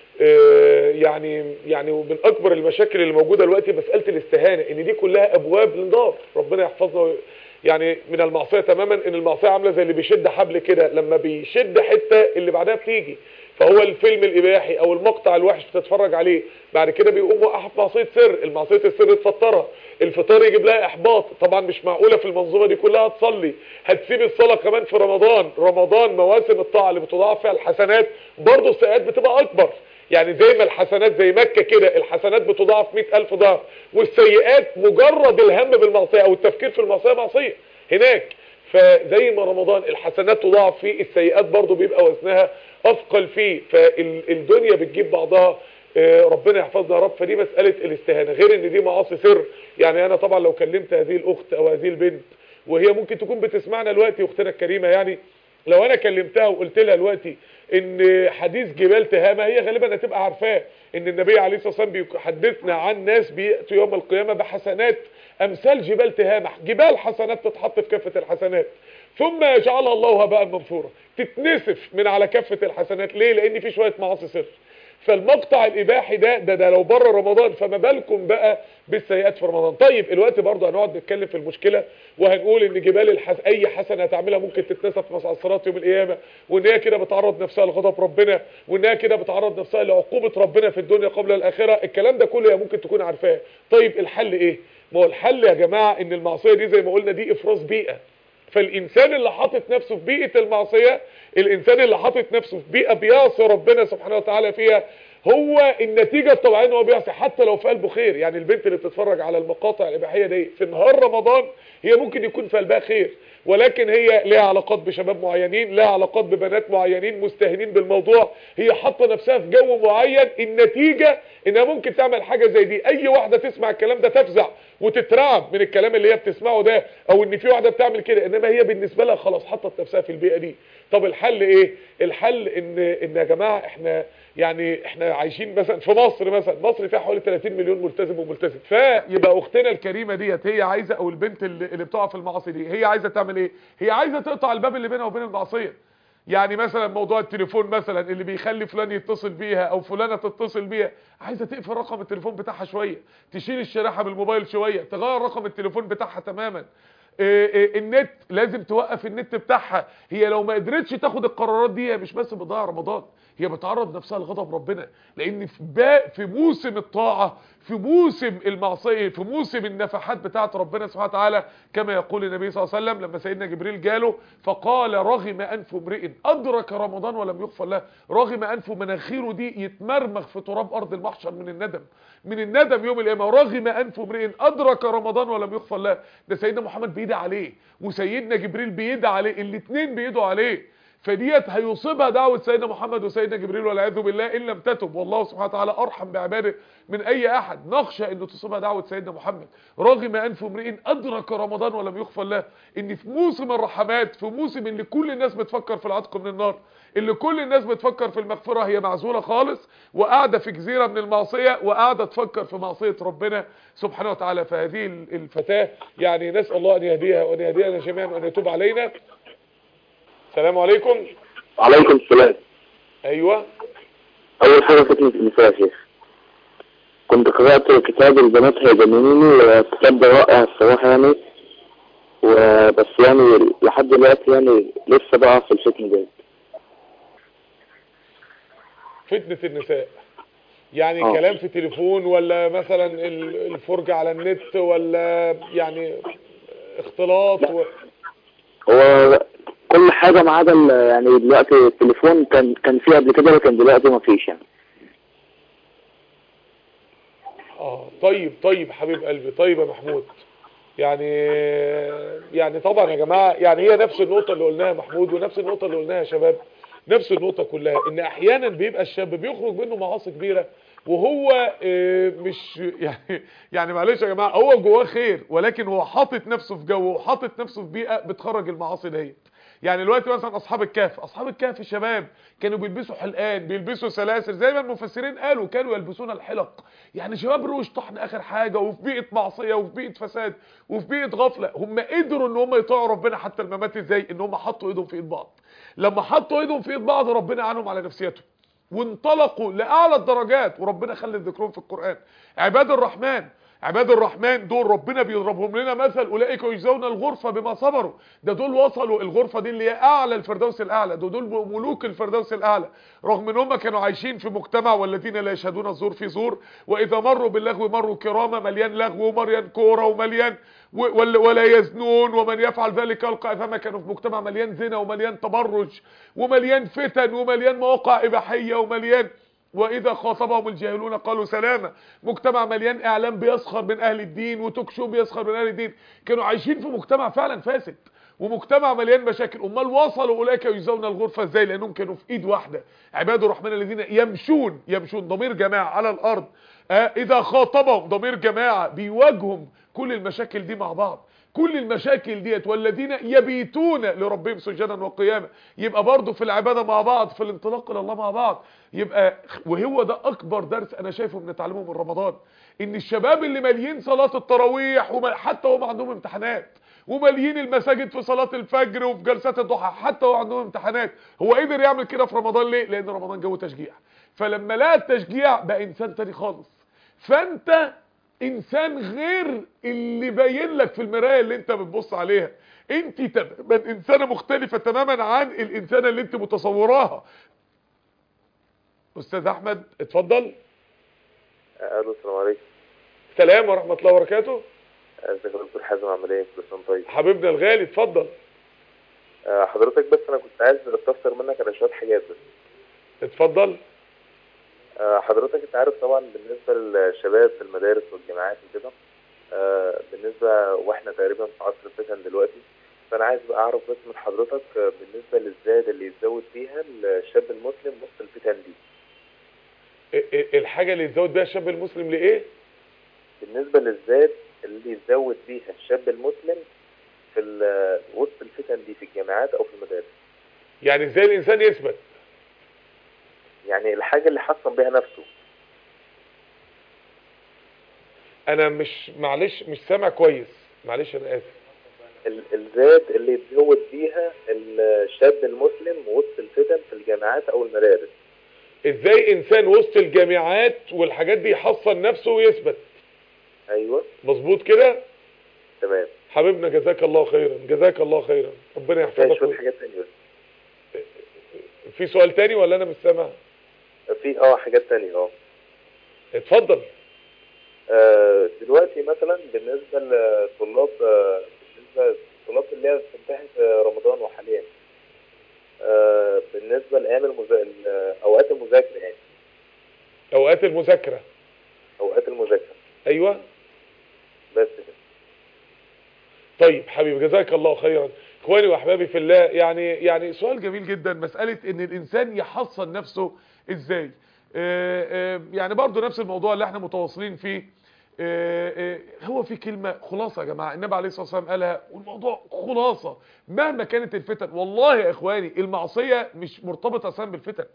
آه يعني يعني ومن اكبر المشاكل اللي موجوده دلوقتي مساله الاستهانه ان دي كلها ابواب للنار ربنا يحفظنا يعني من المعصيه تماما ان المعصيه عامله زي اللي بيشد حبل كده لما بيشد حته اللي بعدها بتيجي فهو الفيلم الاباحي او المقطع الوحش بتتفرج عليه بعد كده بيقوم وقع في معصيه سر المعصيه السر تفطرها الفطار يجيب لها احباط طبعا مش معقوله في المنظومه دي كلها تصلي هتسيب الصلاه كمان في رمضان رمضان مواسم الطاعه اللي بتضاعف فيها الحسنات برضه السيئات بتبقى اكبر يعني زي ما الحسنات زي مكة كده الحسنات بتضاعف مئة ألف ضعف والسيئات مجرد الهم بالمعصية أو التفكير في المعصية معصية هناك فزي ما رمضان الحسنات تضاعف فيه السيئات برضو بيبقى وزنها أثقل فيه فالدنيا بتجيب بعضها آه، ربنا يحفظنا يا رب فدي مسألة الاستهانة غير ان دي معاصي سر يعني انا طبعا لو كلمت هذه الاخت او هذه البنت وهي ممكن تكون بتسمعنا دلوقتي اختنا الكريمة يعني لو انا كلمتها وقلت لها دلوقتي ان حديث جبال تهامة هي غالبا هتبقى عارفاه ان النبي عليه الصلاة والسلام بيحدثنا عن ناس بيأتوا يوم القيامة بحسنات امثال جبال تهامة جبال حسنات تتحط في كافة الحسنات ثم يجعلها الله هباء منثورا تتنسف من على كافة الحسنات ليه لان في شوية معاصي سر فالمقطع الاباحي ده ده, ده لو بره رمضان فما بالكم بقى بالسيئات في رمضان طيب الوقت برضه هنقعد نتكلم في المشكله وهنقول ان جبال الحس... اي حسنه هتعملها ممكن تتنسف في مسعى الصراط يوم القيامه وان هي كده بتعرض نفسها لغضب ربنا وان هي كده بتعرض نفسها لعقوبه ربنا في الدنيا قبل الاخره الكلام ده كله هي ممكن تكون عارفاه طيب الحل ايه ما هو الحل يا جماعه ان المعصيه دي زي ما قلنا دي افراز بيئه فالإنسان اللي حاطط نفسه في بيئة المعصية الإنسان اللي حاطط نفسه في بيئة بيعصي ربنا سبحانه وتعالى فيها هو النتيجة الطبيعية ان هو بيعصي حتى لو في قلبه خير يعني البنت اللي بتتفرج على المقاطع الإباحية دي في نهار رمضان هي ممكن يكون في قلبها خير ولكن هي لها علاقات بشباب معينين لها علاقات ببنات معينين مستهينين بالموضوع هي حاطه نفسها في جو معين النتيجة انها ممكن تعمل حاجة زي دي اي واحدة تسمع الكلام ده تفزع وتترعب من الكلام اللي هي بتسمعه ده او ان في واحدة بتعمل كده انما هي بالنسبة لها خلاص حطت نفسها في البيئة دي طب الحل ايه الحل ان ان يا جماعة احنا يعني احنا عايشين مثلا في مصر مثلا مصر فيها حوالي 30 مليون ملتزم وملتزم فيبقى اختنا الكريمه ديت هي عايزه او البنت اللي, اللي بتقع في المعاصي دي هي عايزه تعمل ايه هي عايزه تقطع الباب اللي بينها وبين المعصيه يعني مثلا موضوع التليفون مثلا اللي بيخلي فلان يتصل بيها او فلانه تتصل بيها عايزه تقفل رقم التليفون بتاعها شويه تشيل الشريحه بالموبايل شويه تغير رقم التليفون بتاعها تماما إيه إيه النت لازم توقف النت بتاعها هي لو ما قدرتش تاخد القرارات دي هي مش بس بتضيع رمضان هي بتعرض نفسها لغضب ربنا لان في با- في موسم الطاعه في موسم المعصيه في موسم النفحات بتاعه ربنا سبحانه وتعالى كما يقول النبي صلى الله عليه وسلم لما سيدنا جبريل جاله فقال رغم انف امرئ ادرك رمضان ولم يغفر له رغم انف مناخيره دي يتمرمغ في تراب ارض المحشر من الندم من الندم يوم القيامه رغم انف امرئ ادرك رمضان ولم يغفر له ده سيدنا محمد بيدعي عليه وسيدنا جبريل بيدعي عليه الاثنين بيدعوا عليه فديت هيصيبها دعوة سيدنا محمد وسيدنا جبريل والعياذ بالله إن لم تتب والله سبحانه وتعالى أرحم بعباده من أي أحد نخشى أن تصيبها دعوة سيدنا محمد رغم أنف امرئ أدرك رمضان ولم يغفر له إن في موسم الرحمات في موسم اللي كل الناس بتفكر في العتق من النار اللي كل الناس بتفكر في المغفرة هي معزولة خالص وقاعدة في جزيرة من المعصية وقاعدة تفكر في معصية ربنا سبحانه وتعالى فهذه الفتاة يعني نسأل الله أن يهديها وأن يهدينا جميعا وأن يتوب علينا السلام عليكم عليكم السلام ايوه أول حاجة فتنة النساء يا شيخ كنت قرأت كتاب البنات هيجننوني والكتاب ده رائع الصراحة يعني وبس يعني لحد دلوقتي يعني لسه بقى في الفتنة دي فتنة النساء يعني آه. كلام في تليفون ولا مثلا ال- الفرجة على النت ولا يعني اختلاط و... هو كل حاجة ما عدا ال- يعني دلوقتي التليفون كان كان فيه قبل كده لكن دلوقتي ما فيش يعني اه طيب طيب حبيب قلبي طيب يا محمود يعني يعني طبعا يا جماعة يعني هي نفس النقطة اللي قلناها يا محمود ونفس النقطة اللي قلناها يا شباب نفس النقطة كلها ان احيانا بيبقى الشاب بيخرج منه معاصي كبيرة وهو آه، مش يعني يعني معلش يا جماعة هو جواه خير ولكن هو حاطط نفسه في جو وحاطط نفسه في بيئة بتخرج المعاصي ديت يعني دلوقتي مثلا اصحاب الكهف اصحاب الكهف الشباب كانوا بيلبسوا حلقان بيلبسوا سلاسل زي ما المفسرين قالوا كانوا يلبسون الحلق يعني شباب روش طحن اخر حاجه وفي بيئه معصيه وفي بيئه فساد وفي بيئه غفله هم قدروا ان هم يطيعوا ربنا حتى الممات ازاي ان هم حطوا ايدهم في ايد بعض لما حطوا ايدهم في ايد بعض ربنا عنهم على نفسيتهم وانطلقوا لاعلى الدرجات وربنا خلى ذكرهم في القران عباد الرحمن عباد الرحمن دول ربنا بيضربهم لنا مثل اولئك يجزون الغرفه بما صبروا ده دول وصلوا الغرفه دي اللي هي اعلى الفردوس الاعلى ده دول ملوك الفردوس الاعلى رغم ان هم كانوا عايشين في مجتمع والذين لا يشهدون الزور في زور واذا مروا باللغو مروا كرامه مليان لغو ومليان كوره ومليان و- ولا ولا يزنون ومن يفعل ذلك يلقى اثاما كانوا في مجتمع مليان زنا ومليان تبرج ومليان فتن ومليان مواقع اباحيه ومليان واذا خاطبهم الجاهلون قالوا سلاما مجتمع مليان اعلام بيسخر من اهل الدين وتوكشو بيسخر من اهل الدين كانوا عايشين في مجتمع فعلا فاسد ومجتمع مليان مشاكل امال وصلوا اولئك يجزون الغرفه ازاي لانهم كانوا في ايد واحده عباد الرحمن الذين يمشون يمشون ضمير جماعه على الارض آه اذا خاطبهم ضمير جماعه بيواجههم كل المشاكل دي مع بعض كل المشاكل ديت والذين يبيتون لربهم سجدا وقياما يبقى برضه في العبادة مع بعض في الانطلاق الى الله مع بعض يبقى وهو ده اكبر درس انا شايفه بنتعلمه من رمضان ان الشباب اللي ماليين صلاة التراويح وحتى هم عندهم امتحانات وماليين المساجد في صلاة الفجر وفي جلسات الضحى حتى هو عندهم امتحانات هو قدر يعمل كده في رمضان ليه لان رمضان جو تشجيع فلما لقى التشجيع بقى انسان تاني خالص فانت انسان غير اللي باين لك في المرايه اللي انت بتبص عليها انت تماما انسانه مختلفه تماما عن الانسانه اللي انت متصوراها استاذ احمد اتفضل الو السلام عليكم سلام ورحمه الله وبركاته ازيك يا دكتور حازم عامل ايه كل سنه وأنت طيب حبيبنا الغالي اتفضل آه، حضرتك بس انا كنت عايز استفسر منك على شويه حاجات بس اتفضل آه، حضرتك انت عارف طبعا بالنسبه للشباب في المدارس والجامعات وكده آه، بالنسبه واحنا تقريبا في عصر الفتن دلوقتي فانا عايز بقى اعرف بس من حضرتك آه، بالنسبه للزاد اللي يتزود فيها الشاب المسلم وسط الفتن دي ا- ا- الحاجه اللي يتزود بيها الشاب المسلم لايه بالنسبه للزاد اللي يتزود بيها الشاب المسلم في ال- وسط الفتن دي في الجامعات او في المدارس يعني ازاي الانسان يثبت يعني الحاجه اللي حصن بيها نفسه انا مش معلش مش سامع كويس معلش انا اسف ال- الذات اللي يتزود بيها الشاب المسلم وسط الفتن في الجامعات او المدارس ازاي انسان وسط الجامعات والحاجات دي يحصن نفسه ويثبت ايوه مظبوط كده تمام حبيبنا جزاك الله خيرا جزاك الله خيرا ربنا في يحفظك شويه وي- حاجات تانية بس في سؤال تاني ولا انا مش سامع في اه حاجات تانية اه اتفضل آه، دلوقتي مثلا بالنسبة للطلاب آه، بالنسبة للطلاب اللي هي بتمتحن في رمضان وحاليا آه، بالنسبة لأيام المذا... ال- أوقات المذاكرة يعني اوقات المذاكره أوقات المذاكرة ايوه بس كده طيب حبيبي جزاك الله خيرا اخواني واحبابي في الله يعني يعني سؤال جميل جدا مسألة ان الانسان يحصن نفسه ازاي آه، آه، يعني برضو نفس الموضوع اللي احنا متواصلين فيه آه، آه، هو في كلمة خلاصة يا جماعة النبي عليه الصلاة والسلام قالها والموضوع خلاصة مهما كانت الفتن والله يا اخواني المعصية مش مرتبطة اصلا بالفتن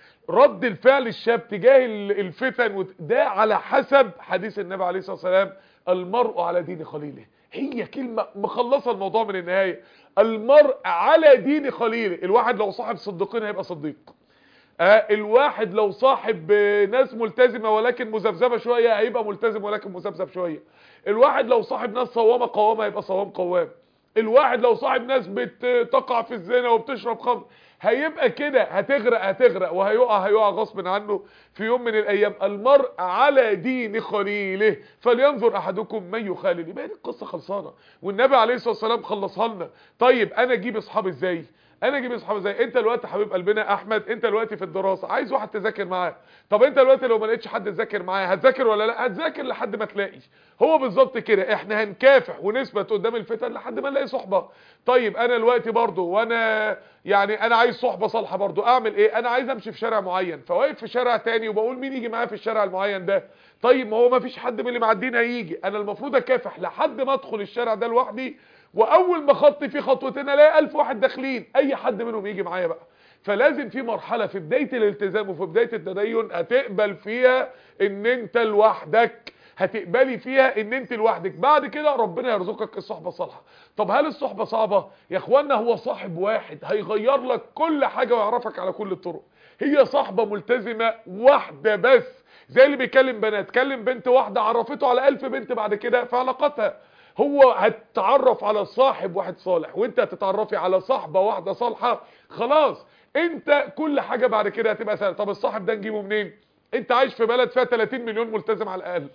رد الفعل الشاب تجاه ال- الفتن وت- ده على حسب حديث النبي عليه الصلاة والسلام المرء على دين خليله هي كلمة مخلصة الموضوع من النهاية المرء على دين خليله الواحد لو صاحب صديقين هيبقى صديق آه الواحد لو صاحب آه، ناس ملتزمة ولكن مذبذبة شوية هيبقى ملتزم ولكن مذبذب شوية الواحد لو صاحب ناس صوامة قوامة هيبقى صوام قوام الواحد لو صاحب ناس بتقع في الزنا وبتشرب خمر هيبقى كده هتغرق هتغرق وهيقع هيقع غصب عنه في يوم من الايام المرء على دين خليله فلينظر احدكم من يخالل يبقى دي القصه خلصانه والنبي عليه الصلاه والسلام خلصها لنا طيب انا اجيب اصحابي ازاي انا اجيب اصحابي ازاي انت دلوقتي حبيب قلبنا احمد انت دلوقتي في الدراسه عايز واحد تذاكر معاه طب انت دلوقتي لو ما لقيتش حد تذاكر معاه هتذاكر ولا لا هتذاكر لحد ما تلاقي هو بالظبط كده احنا هنكافح ونثبت قدام الفتن لحد ما نلاقي صحبه طيب انا دلوقتي برضو وانا يعني انا عايز صحبه صالحه برضو اعمل ايه انا عايز امشي في شارع معين فواقف في شارع تاني وبقول مين يجي معايا في الشارع المعين ده طيب ما هو ما فيش حد من اللي معدينا هيجي انا المفروض اكافح لحد ما ادخل الشارع ده لوحدي واول ما خطي فيه خطوتين الاقي 1000 واحد داخلين اي حد منهم يجي معايا بقى فلازم في مرحلة في بداية الالتزام وفي بداية التدين هتقبل فيها ان انت لوحدك هتقبلي فيها ان انت لوحدك بعد كده ربنا يرزقك الصحبة الصالحة طب هل الصحبة صعبة يا اخوانا هو صاحب واحد هيغير لك كل حاجة ويعرفك على كل الطرق هي صحبة ملتزمة واحدة بس زي اللي بيكلم بنات كلم بنت واحدة عرفته على ألف بنت بعد كده في علاقتها هو هتتعرف على صاحب واحد صالح وانت هتتعرفي على صاحبة واحدة صالحة خلاص انت كل حاجة بعد كده هتبقى سهلة طب الصاحب ده نجيبه منين انت عايش في بلد فيها 30 مليون ملتزم على الاقل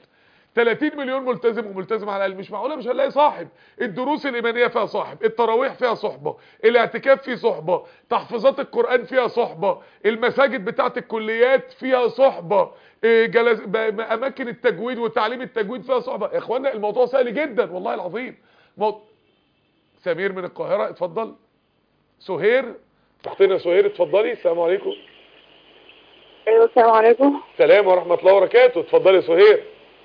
30 مليون ملتزم وملتزم على الاقل مش معقوله مش هنلاقي صاحب الدروس الايمانيه فيها صاحب التراويح فيها صحبه الاعتكاف فيه صحبه تحفيظات القران فيها صحبه المساجد بتاعه الكليات فيها صحبه إيه جلس... ب- اماكن التجويد وتعليم التجويد فيها صحبه يا اخوانا الموضوع سهل جدا والله العظيم مو... سمير من القاهره اتفضل سهير اختنا سهير اتفضلي السلام عليكم ايوه السلام عليكم السلام ورحمه الله وبركاته اتفضلي يا سهير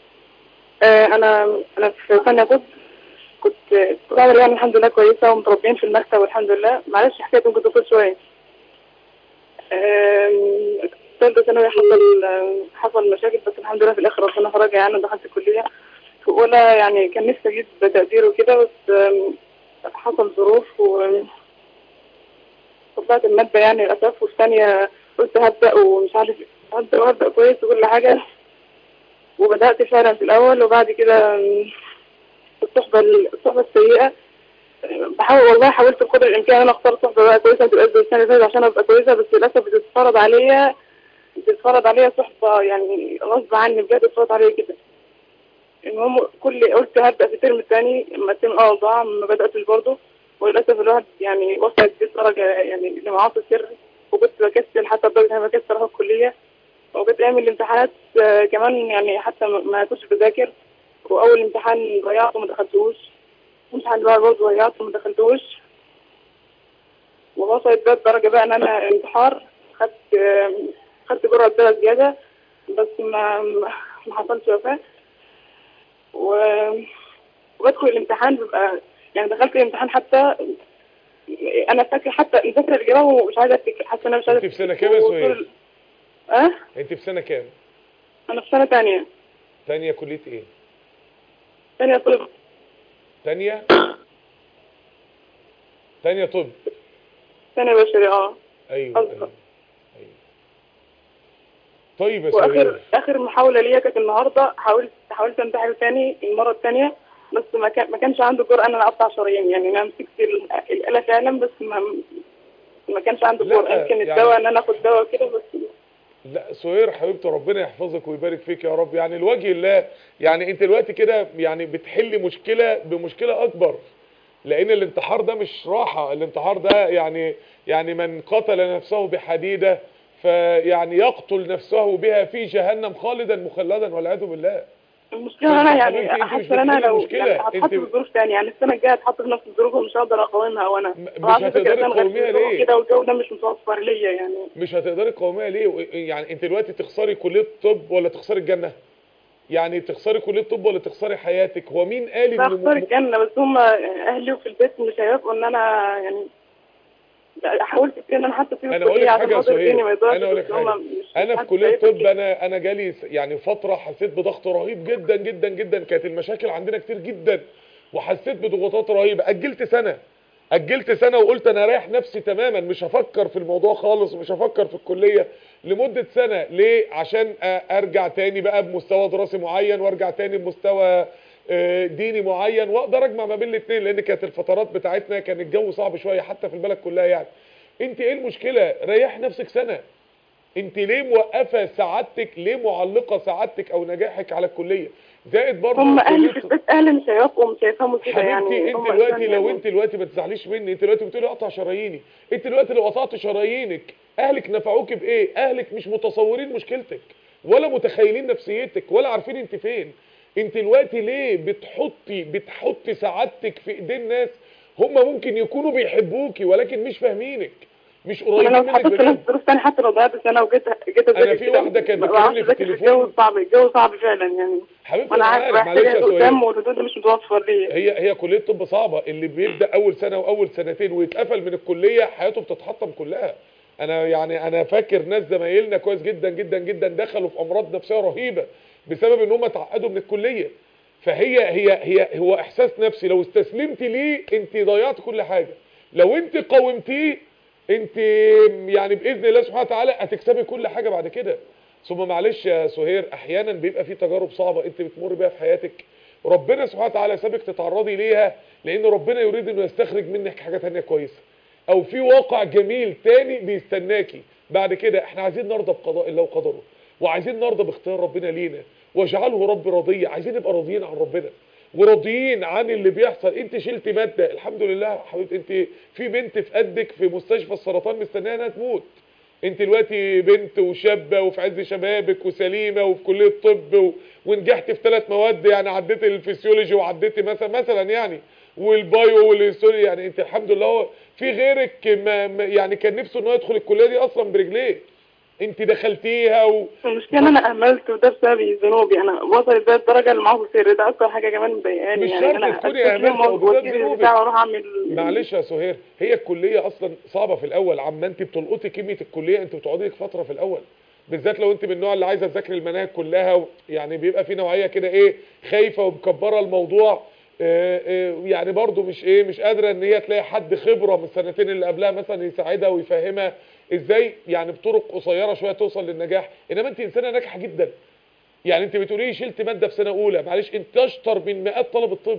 آه انا انا في ثانيه طب كنت كنت بعمل يعني الحمد لله كويسه ومتربيين في المكتب والحمد لله معلش حكايه ممكن تطول شويه آم، ثالثه ثانوي حصل حصل مشاكل بس الحمد لله في الاخر ربنا فرجها يعني ودخلت الكليه في اولى يعني كان نفسي اجيب تقدير وكده بس آم، حصل ظروف و طبقت المادة يعني للأسف وفي ثانية قلت هبدأ ومش عارف هبدأ وهبدأ كويس وكل حاجة وبدأت فعلا في الأول وبعد كده م، الصحبة الصحبة السيئة بحاول والله حاولت بقدر الإمكان أنا أختار صحبة بقى كويسة تبقى زي السنة اللي فاتت عشان أبقى كويسة بس للأسف بتتفرض عليا بتتفرض عليا صحبة يعني غصب عني بجد بتتفرض عليا كده المهم كل قلت هبدأ في الترم الثاني لما الترم الأول ضاع ما بدأتش برضه وللأسف الواحد يعني وصلت بالدرجة يعني لمعاصي السر وكنت بكسل حتى لدرجة إن أنا بكسل أروح الكلية وكنت أيام الامتحانات آه، كمان يعني حتى ما- ما كنتش بذاكر وأول امتحان ضيعته ما دخلتهوش الامتحان اللي بعده برضه ضيعته ما دخلتهوش ووصلت بقى الدرجة بقى إن أنا انتحار خدت آه، خدت جرعة دواء زيادة بس ما ما ما حصلش وفاة و وبدخل الامتحان ببقى يعني دخلت الامتحان حتى انا فاكر حتى مذاكره الاجابه ومش عايزه افتكر حاسه ان انا مش عايزه انت في سنة كام يا وطول- سهير؟ اه انت في سنة كام انا في سنه ثانيه تانية كلية ايه ثانيه طب تانية تانية طب ثانيه بشري اه ايوه أصغر. ايوه أيوة. طيب يا واخر سهير اخر محاوله ليا كانت النهارده حاولت حاولت امتحن ثاني المره الثانيه بس ما كان ما كانش عنده جرأة ان انا اقطع شرايين يعني انا مسكت ال- الآلة فعلا بس ما ما كانش عنده لا، جرأة يمكن يعني- الدواء ان انا اخد دواء كده بس لا سهير حبيبتي ربنا يحفظك ويبارك فيك يا رب يعني لوجه الله يعني انت دلوقتي كده يعني بتحلي مشكلة بمشكلة اكبر لان الانتحار ده مش راحة الانتحار ده يعني يعني من قتل نفسه بحديدة فيعني يقتل نفسه بها في جهنم خالدا مخلدا والعياذ بالله المشكلة انا حبيبتي، يعني انت مش حاسة ان انا بتحلي لو المشكلة، يعني هتحط انت- في ظروف تانية يعني السنة الجاية هتحط في نفس الظروف ومش هقدر اقاومها وانا م- مش وعلى فكرة هتقدري أنا لغاية تقاوميها الظروف ليه؟ كده والجو ده مش متوفر ليا يعني مش هتقدري تقاوميها ليه و- يعني انت دلوقتي تخسري كلية طب ولا تخسري الجنة يعني تخسري كلية طب ولا تخسري حياتك هو مين قال ان بختار الجنة بس هم اهلي وفي البيت مش هيوافقوا ان انا يعني حاولت كتير ان انا حتى اسيب انا اقول لك الكلية عشان حاجه يا خاطر ديني ما سهير يضيعش انا اقول لك بس هم حاجه مش- انا مش في كليه شايفة طب كده. انا انا جالي س- يعني فتره حسيت بضغط رهيب جدا جدا جدا كانت المشاكل عندنا كتير جدا وحسيت بضغوطات رهيبه اجلت سنه اجلت سنه وقلت انا رايح نفسي تماما مش هفكر في الموضوع خالص ومش هفكر في الكليه لمده سنه ليه عشان أ- ارجع تاني بقى بمستوى دراسي معين وارجع تاني بمستوى آه، ديني معين واقدر اجمع ما بين الاثنين لان كانت الفترات بتاعتنا كان الجو صعب شويه حتى في البلد كلها يعني انت ايه المشكله ريح نفسك سنه انت ليه موقفه سعادتك ليه معلقه سعادتك او نجاحك على الكليه زائد برضه هم اهلي في كلية- البيت اهلي مش هيوافقوا مش هيفهموا كده يعني حبيبتي انت هم دلوقتي أساساً لو يعني- انت دلوقتي ما تزعليش مني انت دلوقتي بتقولي اقطع شراييني انت دلوقتي لو قطعت شرايينك اهلك نفعوك بايه اهلك مش متصورين مشكلتك ولا متخيلين نفسيتك ولا عارفين انت فين انت دلوقتي ليه بتحطي بتحطي سعادتك في ايدين ناس هم ممكن يكونوا بيحبوكي ولكن مش فاهمينك مش انا قريبين لو منك اتحطيت في بجد نفس الظروف تاني حتى لو ضيعت سنه وجيت جيت أنا اذاكر في كده، واحدة كانت ما بتكلمني بعرفش في أذاكر التليفون. الجو صعب الجو صعب فعلا يعني حبيبتي وانا انا عارف عارف رايح معلش يا اتجاه سهير قدام والردود مش متوفر ليا هي هي كليه طب صعبه اللي بيبدا اول سنه واول سنتين ويتقفل من الكليه حياته بتتحطم كلها انا يعني انا فاكر ناس زمايلنا كويس جدا جدا جدا دخلوا في امراض نفسيه رهيبه بسبب ان هم اتعقدوا من الكليه فهي هي هي هو احساس نفسي لو استسلمتي ليه انت ضيعت كل حاجه لو انت قاومتيه انت يعني باذن الله سبحانه وتعالى هتكسبي كل حاجه بعد كده ثم معلش يا سهير احيانا بيبقى في تجارب صعبه انت بتمر بيها في حياتك ربنا سبحانه وتعالى سابك تتعرضي ليها لان ربنا يريد انه يستخرج منك حاجه تانية كويسه او في واقع جميل تاني بيستناكي بعد كده احنا عايزين نرضى بقضاء الله وقدره وعايزين نرضى باختيار ربنا لينا واجعله رب راضيه عايزين نبقى راضيين عن ربنا وراضيين عن اللي بيحصل انت شلت ماده الحمد لله حبيبتي انت في بنت في قدك في مستشفى السرطان مستنيه انها تموت انت دلوقتي بنت وشابه وفي عز شبابك وسليمه وفي كليه طب و... ونجحت في ثلاث مواد يعني عديت الفسيولوجي وعديتي مثلا مثلا يعني والبايو والهيستوري يعني انت الحمد لله هو في غيرك ما ما- يعني كان نفسه انه يدخل الكليه دي اصلا برجليه انت دخلتيها و... المشكله ان انا اهملت وده بسبب ذنوبي انا وصلت بقى الدرجه اللي معاه سر ده اكتر حاجه كمان مضايقاني مش يعني شرط انا تكوني أستسلم أهملت أو بسبب وأسيب ذنوبك. البتاع واروح اعمل معلش يا سهير هي الكليه اصلا صعبه في الاول عما انت بتلقطي كميه الكليه انت بتقعدي لك فتره في الاول بالذات لو انت من النوع اللي عايزه تذاكري المناهج كلها و... يعني بيبقى في نوعيه كده ايه خايفه ومكبره الموضوع آه، آه، يعني برضو مش ايه مش قادره ان هي تلاقي حد خبره من السنتين اللي قبلها مثلا يساعدها ويفهمها ازاي يعني بطرق قصيره شويه توصل للنجاح انما انت انسانه ناجحه جدا يعني انت بتقولي لي شلت ماده في سنه اولى معلش انت اشطر من مئات طلبه طب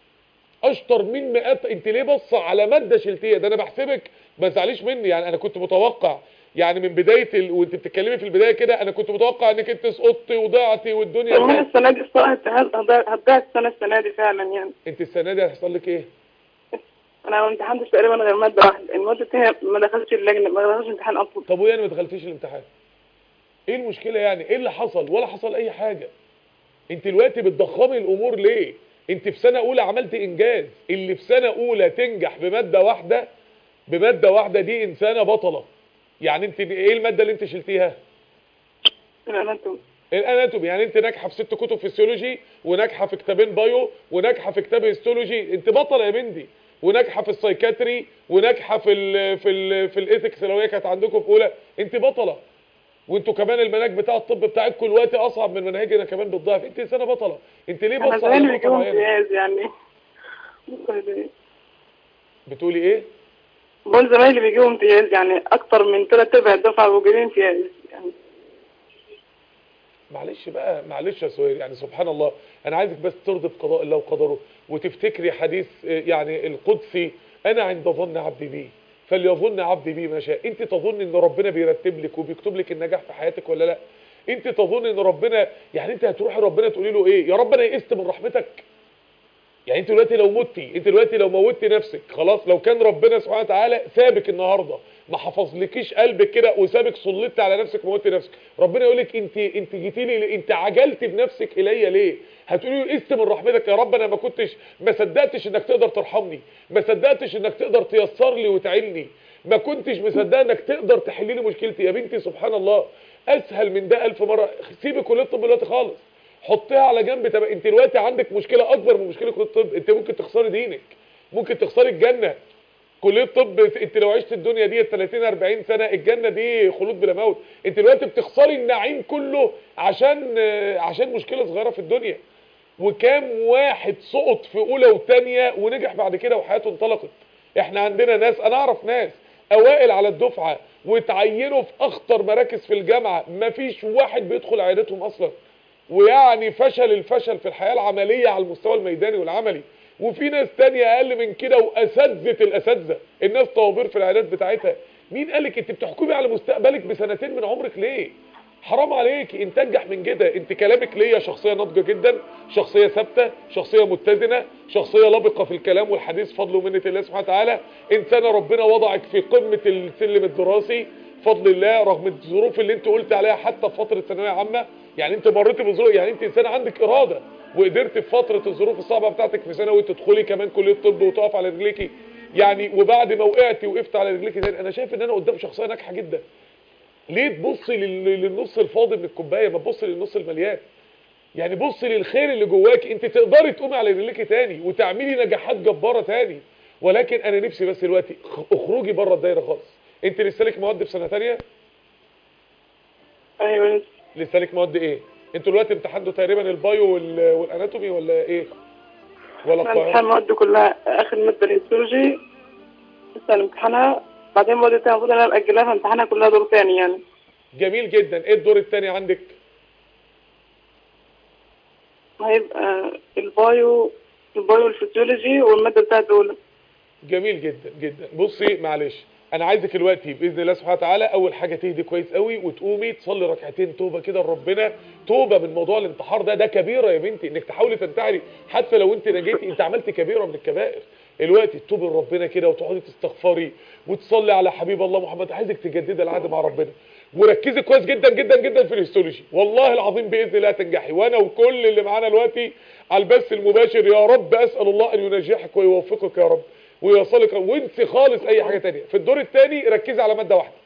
اشطر من مئات انت ليه بص على ماده شلتيها ده انا بحسبك ما تزعليش مني يعني انا كنت متوقع يعني من بدايه ال... وانت بتتكلمي في البدايه كده انا كنت متوقع انك انت سقطتي وضعتي والدنيا المهم كانت- السنه دي الصراحه هتضيع هتضيع السنه السنه دي فعلا يعني انت السنه دي هيحصل لك ايه انا ما امتحنتش تقريبا غير ماده واحده الماده الثانيه ما دخلتش اللجنه ما دخلتش امتحان اصلا طب ويعني ما دخلتيش الامتحان ايه المشكله يعني ايه اللي حصل ولا حصل اي حاجه انت دلوقتي بتضخمي الامور ليه انت في سنه اولى عملت انجاز اللي في سنه اولى تنجح بماده واحده بماده واحده دي انسانه بطله يعني انت ايه الماده اللي انت شلتيها الاناتومي الاناتومي يعني انت ناجحه في ست كتب فيسيولوجي وناجحه في كتابين بايو وناجحه في كتاب هيستولوجي انت بطله يا بنتي وناجحه في السايكاتري وناجحه في ال في ال في الايثكس لو هي كانت عندكم في اولى انت بطله وانتوا كمان المناهج بتاع الطب بتاعتكم دلوقتي اصعب من مناهجنا كمان بالضعف انت انسانه بطله انت ليه انا بص على زمايلي نقطه بيجيبوا معينه امتياز يعني بتقولي ايه بقول زمايلي بيجيبوا امتياز يعني اكتر من ثلاث ارباع الدفعه بيجيبوا امتياز يعني معلش بقى معلش يا سهير يعني سبحان الله انا عايزك بس ترضي بقضاء الله وقدره وتفتكري حديث آه، يعني القدسي انا عند ظن عبدي بي فليظن عبدي بي ما شاء انت تظن ان ربنا بيرتب لك وبيكتب لك النجاح في حياتك ولا لا انت تظن ان ربنا يعني انت هتروحي ربنا تقولي له ايه يا رب انا يئست من رحمتك يعني انت دلوقتي لو متي انت دلوقتي لو موتي نفسك خلاص لو كان ربنا سبحانه وتعالى سابك النهارده ما حفظلكيش قلبك كده وسابك سلطت على نفسك وموتي نفسك ربنا يقول لك انت انت جيتي لي ليه؟ انت عجلت بنفسك الي ليه هتقولي له است من رحمتك يا رب انا ما كنتش ما صدقتش انك تقدر ترحمني ما صدقتش انك تقدر تيسر لي وتعيني ما كنتش مصدق انك تقدر تحل لي مشكلتي يا بنتي سبحان الله اسهل من ده الف مره سيبي كليه الطب دلوقتي خالص حطيها على جنب طب انت دلوقتي عندك مشكله اكبر من مشكله كليه الطب انت ممكن تخسري دينك ممكن تخسري الجنه كليه الطب انت لو عشت الدنيا دي 30 40 سنه الجنه دي خلود بلا موت انت دلوقتي بتخسري النعيم كله عشان عشان مشكله صغيره في الدنيا وكام واحد سقط في اولى وثانيه ونجح بعد كده وحياته انطلقت احنا عندنا ناس انا اعرف ناس اوائل على الدفعه وتعينوا في اخطر مراكز في الجامعه مفيش واحد بيدخل عيادتهم اصلا ويعني فشل الفشل في الحياه العمليه على المستوى الميداني والعملي وفي ناس تانية اقل من كده واساتذه الاساتذه الناس طوابير في العيادات بتاعتها مين قالك انت بتحكمي على مستقبلك بسنتين من عمرك ليه حرام عليك انت انجح من كده انت كلامك ليا شخصيه ناضجه جدا شخصيه ثابته شخصيه متزنه شخصيه لبقه في الكلام والحديث فضل ومنه الله سبحانه وتعالى انسانه ربنا وضعك في قمه السلم الدراسي فضل الله رغم الظروف اللي انت قلت عليها حتى في فتره ثانويه عامه يعني انت مريتي بظروف يعني انت انسانه عندك اراده وقدرت في فتره الظروف الصعبه بتاعتك في ثانوي تدخلي كمان كليه طب وتقف على رجليكي يعني وبعد ما وقعتي وقفت على رجليكي تاني انا شايف ان انا قدام شخصيه ناجحه جدا ليه تبصي لل- للنص الفاضي من الكوبايه ما تبصي للنص المليان يعني بصي للخير اللي جواك انت تقدري تقومي على رجليكي تاني وتعملي نجاحات جباره تاني ولكن انا نفسي بس دلوقتي خ- اخرجي بره الدايره خالص انت لسه لك مواد في سنه ثانيه ايوه لسه لك مواد ايه انتوا دلوقتي امتحنتوا تقريبا البايو وال- والاناتومي ولا ايه ولا امتحان القاهره المواد كلها اخر ماده الهيستولوجي لسه هنمتحنها بعدين المواد التانية المفروض انا مأجلها فامتحانها كلها دور تاني يعني جميل جدا ايه الدور الثاني عندك هيبقى البايو البايو الفسيولوجي والمادة بتاعت دول جميل جدا جدا بصي معلش انا عايزك دلوقتي باذن الله سبحانه وتعالى اول حاجه تهدي كويس قوي وتقومي تصلي ركعتين توبه كده لربنا توبه من موضوع الانتحار ده ده كبيره يا بنتي انك تحاولي تنتحري حتى لو انت نجيتي انت عملت كبيره من الكبائر دلوقتي تتوبي لربنا كده وتقعدي تستغفري وتصلي على حبيب الله محمد عايزك تجددي العهد مع ربنا وركزي كويس جدا جدا جدا في الهيستولوجي والله العظيم باذن الله تنجحي وانا وكل اللي معانا دلوقتي على البث المباشر يا رب اسال الله ان ينجحك ويوفقك يا رب ويوصلك وانسي خالص اي حاجه تانية في الدور الثاني ركزي على ماده واحده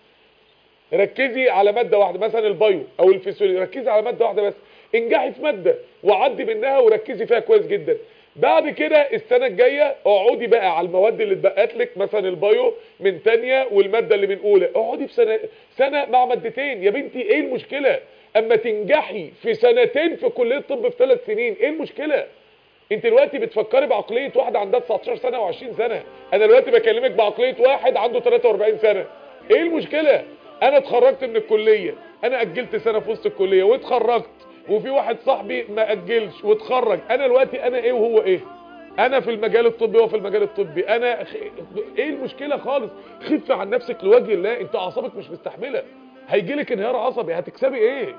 ركزي على ماده واحده مثلا البايو او الفسيولوجي ركزي على ماده واحده بس انجحي في ماده وعدي منها وركزي فيها كويس جدا بعد كده السنه الجايه اقعدي بقى على المواد اللي اتبقت لك مثلا البايو من تانية والماده اللي من اولى اقعدي في سنه سنه مع مادتين يا بنتي ايه المشكله اما تنجحي في سنتين في كليه الطب في ثلاث سنين ايه المشكله انت دلوقتي بتفكري بعقليه واحده عندها 19 سنه و20 سنه انا دلوقتي بكلمك بعقليه واحد عنده 43 سنه ايه المشكله انا اتخرجت من الكليه انا اجلت سنه في وسط الكليه واتخرجت وفي واحد صاحبي ما اجلش واتخرج انا دلوقتي انا ايه وهو ايه انا في المجال الطبي وهو في المجال الطبي انا خ... ايه المشكله خالص خف عن نفسك لوجه الله انت اعصابك مش مستحمله هيجيلك انهيار عصبي هتكسبي ايه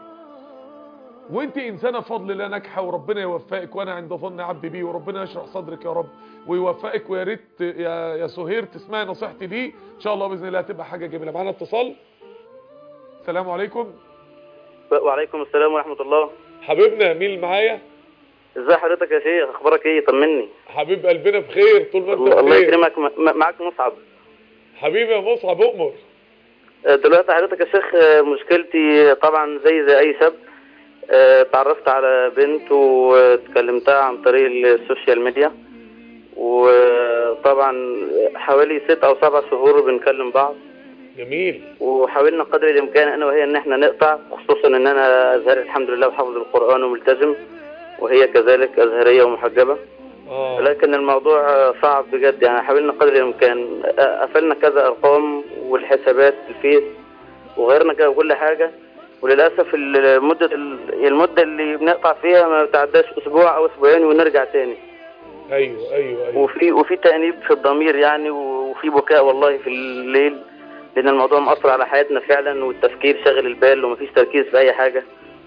وانت انسانه فضل الله ناجحه وربنا يوفقك وانا عند ظن عبدي بيه وربنا يشرح صدرك يا رب ويوفقك ويا ريت يا يا سهير تسمعي نصيحتي دي ان شاء الله باذن الله هتبقى حاجه جميله معانا اتصال السلام عليكم وعليكم السلام ورحمة الله حبيبنا مين اللي معايا ازي حضرتك يا شيخ اخبارك ايه طمني حبيب قلبنا بخير طول ما انت الله الله بخير يكرمك م- م- معاك مصعب حبيبي يا مصعب اؤمر آه، دلوقتي حضرتك يا شيخ آه، مشكلتي طبعا زي زي اي شاب آه، اتعرفت على بنت واتكلمتها عن طريق السوشيال ميديا وطبعا حوالي ست او سبع شهور بنكلم بعض جميل وحاولنا قدر الامكان انا وهي ان احنا نقطع خصوصا ان انا ازهري الحمد لله وحافظ القران وملتزم وهي كذلك ازهريه ومحجبه اه لكن الموضوع صعب بجد يعني حاولنا قدر الامكان قفلنا كذا ارقام والحسابات الفيس وغيرنا كده كل حاجه وللاسف المده المده اللي بنقطع فيها ما بتعداش اسبوع او اسبوعين ونرجع تاني ايوه ايوه ايوه وفي وفي تأنيب في الضمير يعني وفي بكاء والله في الليل لان الموضوع مأثر على حياتنا فعلا والتفكير شاغل البال ومفيش تركيز في اي حاجه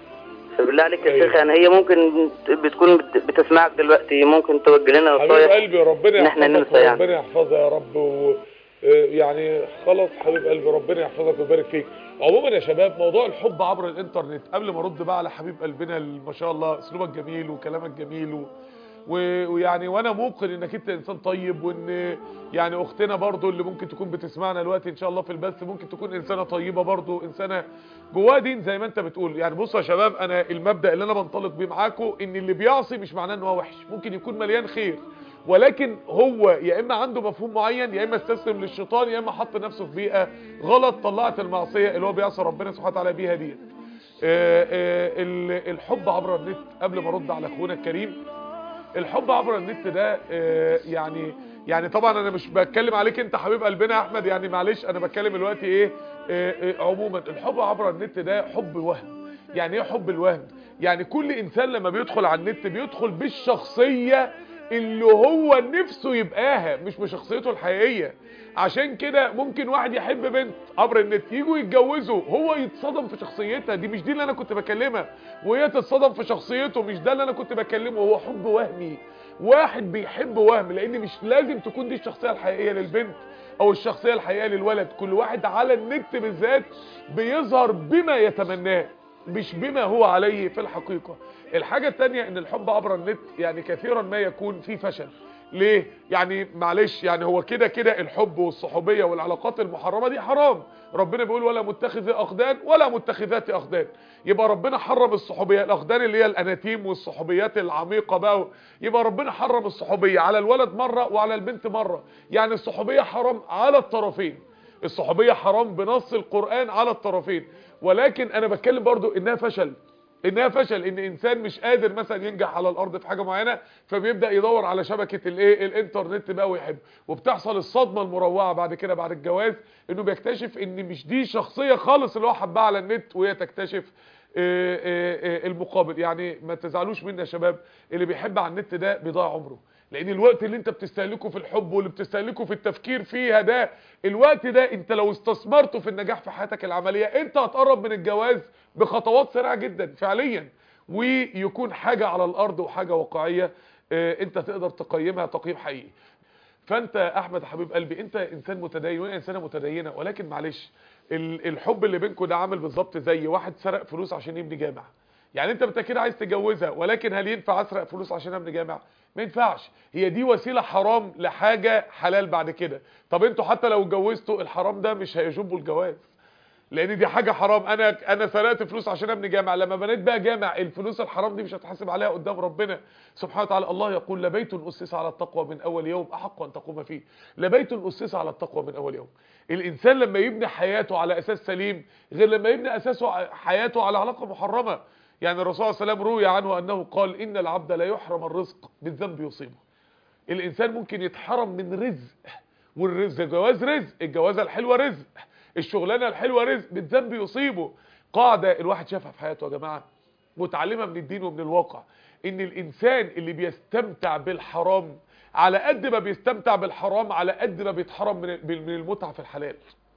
فبالله عليك يا أيوة. شيخ يعني هي ممكن بتكون بت- بتسمعك دلوقتي ممكن توجه لنا حبيب نصايح قلبي ربنا إن إحنا يحفظك ننسى يعني. وربنا يحفظها يا رب و... آه، يعني خلاص حبيب قلبي ربنا يحفظك ويبارك فيك عموما يا شباب موضوع الحب عبر الانترنت قبل ما ارد بقى على حبيب قلبنا ال- ما شاء الله اسلوبك جميل وكلامك جميل و... و- ويعني وانا موقن انك انت انسان طيب وان يعني اختنا برضو اللي ممكن تكون بتسمعنا دلوقتي ان شاء الله في البث ممكن تكون انسانه طيبه برضو انسانه جواها دين زي ما انت بتقول يعني بصوا يا شباب انا المبدا اللي انا بنطلق بيه معاكم ان اللي بيعصي مش معناه ان هو وحش ممكن يكون مليان خير ولكن هو يا اما عنده مفهوم معين يا اما استسلم للشيطان يا اما حط نفسه في بيئه غلط طلعت المعصيه اللي هو بيعصي ربنا سبحانه وتعالى بيها ديت آه، آه، ال- الحب عبر النت قبل ما ارد على اخونا الكريم الحب عبر النت ده آه، يعني يعني طبعا انا مش بتكلم عليك انت حبيب قلبنا يا احمد يعني معلش انا بتكلم دلوقتي ايه آه، آه، عموما الحب عبر النت ده حب وهم يعني ايه حب الوهم يعني كل انسان لما بيدخل على النت بيدخل بالشخصية اللي هو نفسه يبقاها مش بشخصيته الحقيقية عشان كده ممكن واحد يحب بنت عبر النت يجوا يتجوزوا هو يتصدم في شخصيتها دي مش دي اللي انا كنت بكلمها وهي تتصدم في شخصيته مش ده اللي انا كنت بكلمه هو حب وهمي واحد بيحب وهم لان مش لازم تكون دي الشخصية الحقيقية للبنت او الشخصية الحقيقية للولد كل واحد على النت بالذات بيظهر بما يتمناه مش بما هو عليه في الحقيقة الحاجة التانية ان الحب عبر النت يعني كثيرا ما يكون فيه فشل ليه يعني معلش يعني هو كده كده الحب والصحوبية والعلاقات المحرمة دي حرام ربنا بيقول ولا متخذ اخدان ولا متخذات اخدان يبقى ربنا حرم الصحوبية الاخدان اللي هي الاناتيم والصحوبيات العميقة بقى يبقى ربنا حرم الصحوبية على الولد مرة وعلى البنت مرة يعني الصحوبية حرام على الطرفين الصحوبية حرام بنص القرآن على الطرفين ولكن انا بتكلم برضو انها فشل انها فشل ان انسان مش قادر مثلا ينجح على الارض في حاجه معينه فبيبدا يدور على شبكه الايه الانترنت بقى ويحب وبتحصل الصدمه المروعه بعد كده بعد الجواز انه بيكتشف ان مش دي شخصيه خالص اللي هو حبها على النت وهي تكتشف آه، آه، آه، المقابل يعني ما تزعلوش مني يا شباب اللي بيحب على النت ده بيضيع عمره لان الوقت اللي انت بتستهلكه في الحب واللي بتستهلكه في التفكير فيها ده الوقت ده انت لو استثمرته في النجاح في حياتك العملية انت هتقرب من الجواز بخطوات سريعة جدا فعليا ويكون حاجة على الارض وحاجة واقعية اه انت تقدر تقيمها تقييم حقيقي فانت يا احمد حبيب قلبي انت انسان متدين وانا انسانه متدينه ولكن معلش ال- الحب اللي بينكم ده عامل بالظبط زي واحد سرق فلوس عشان يبني جامع يعني انت بالتاكيد عايز تتجوزها ولكن هل ينفع اسرق فلوس عشان ابني جامع ما ينفعش هي دي وسيله حرام لحاجه حلال بعد كده طب انتوا حتى لو اتجوزتوا الحرام ده مش هيجبوا الجواز لان دي حاجه حرام انا انا سرقت فلوس عشان ابني جامع لما بنيت بقى جامع الفلوس الحرام دي مش هتحاسب عليها قدام ربنا سبحانه وتعالى الله يقول لبيت اسس على التقوى من اول يوم احق ان تقوم فيه لبيت اسس على التقوى من اول يوم الانسان لما يبني حياته على اساس سليم غير لما يبني اساسه حياته على علاقه محرمه يعني الرسول صلى الله عليه وسلم روي عنه انه قال ان العبد لا يحرم الرزق بالذنب يصيبه الانسان ممكن يتحرم من رزق والرزق الجواز رزق الجوازه الحلوه رزق الشغلانه الحلوه رزق بالذنب يصيبه قاعده الواحد شافها في حياته يا جماعه متعلمه من الدين ومن الواقع ان الانسان اللي بيستمتع بالحرام على قد ما بيستمتع بالحرام على قد ما بيتحرم من من المتعه في الحلال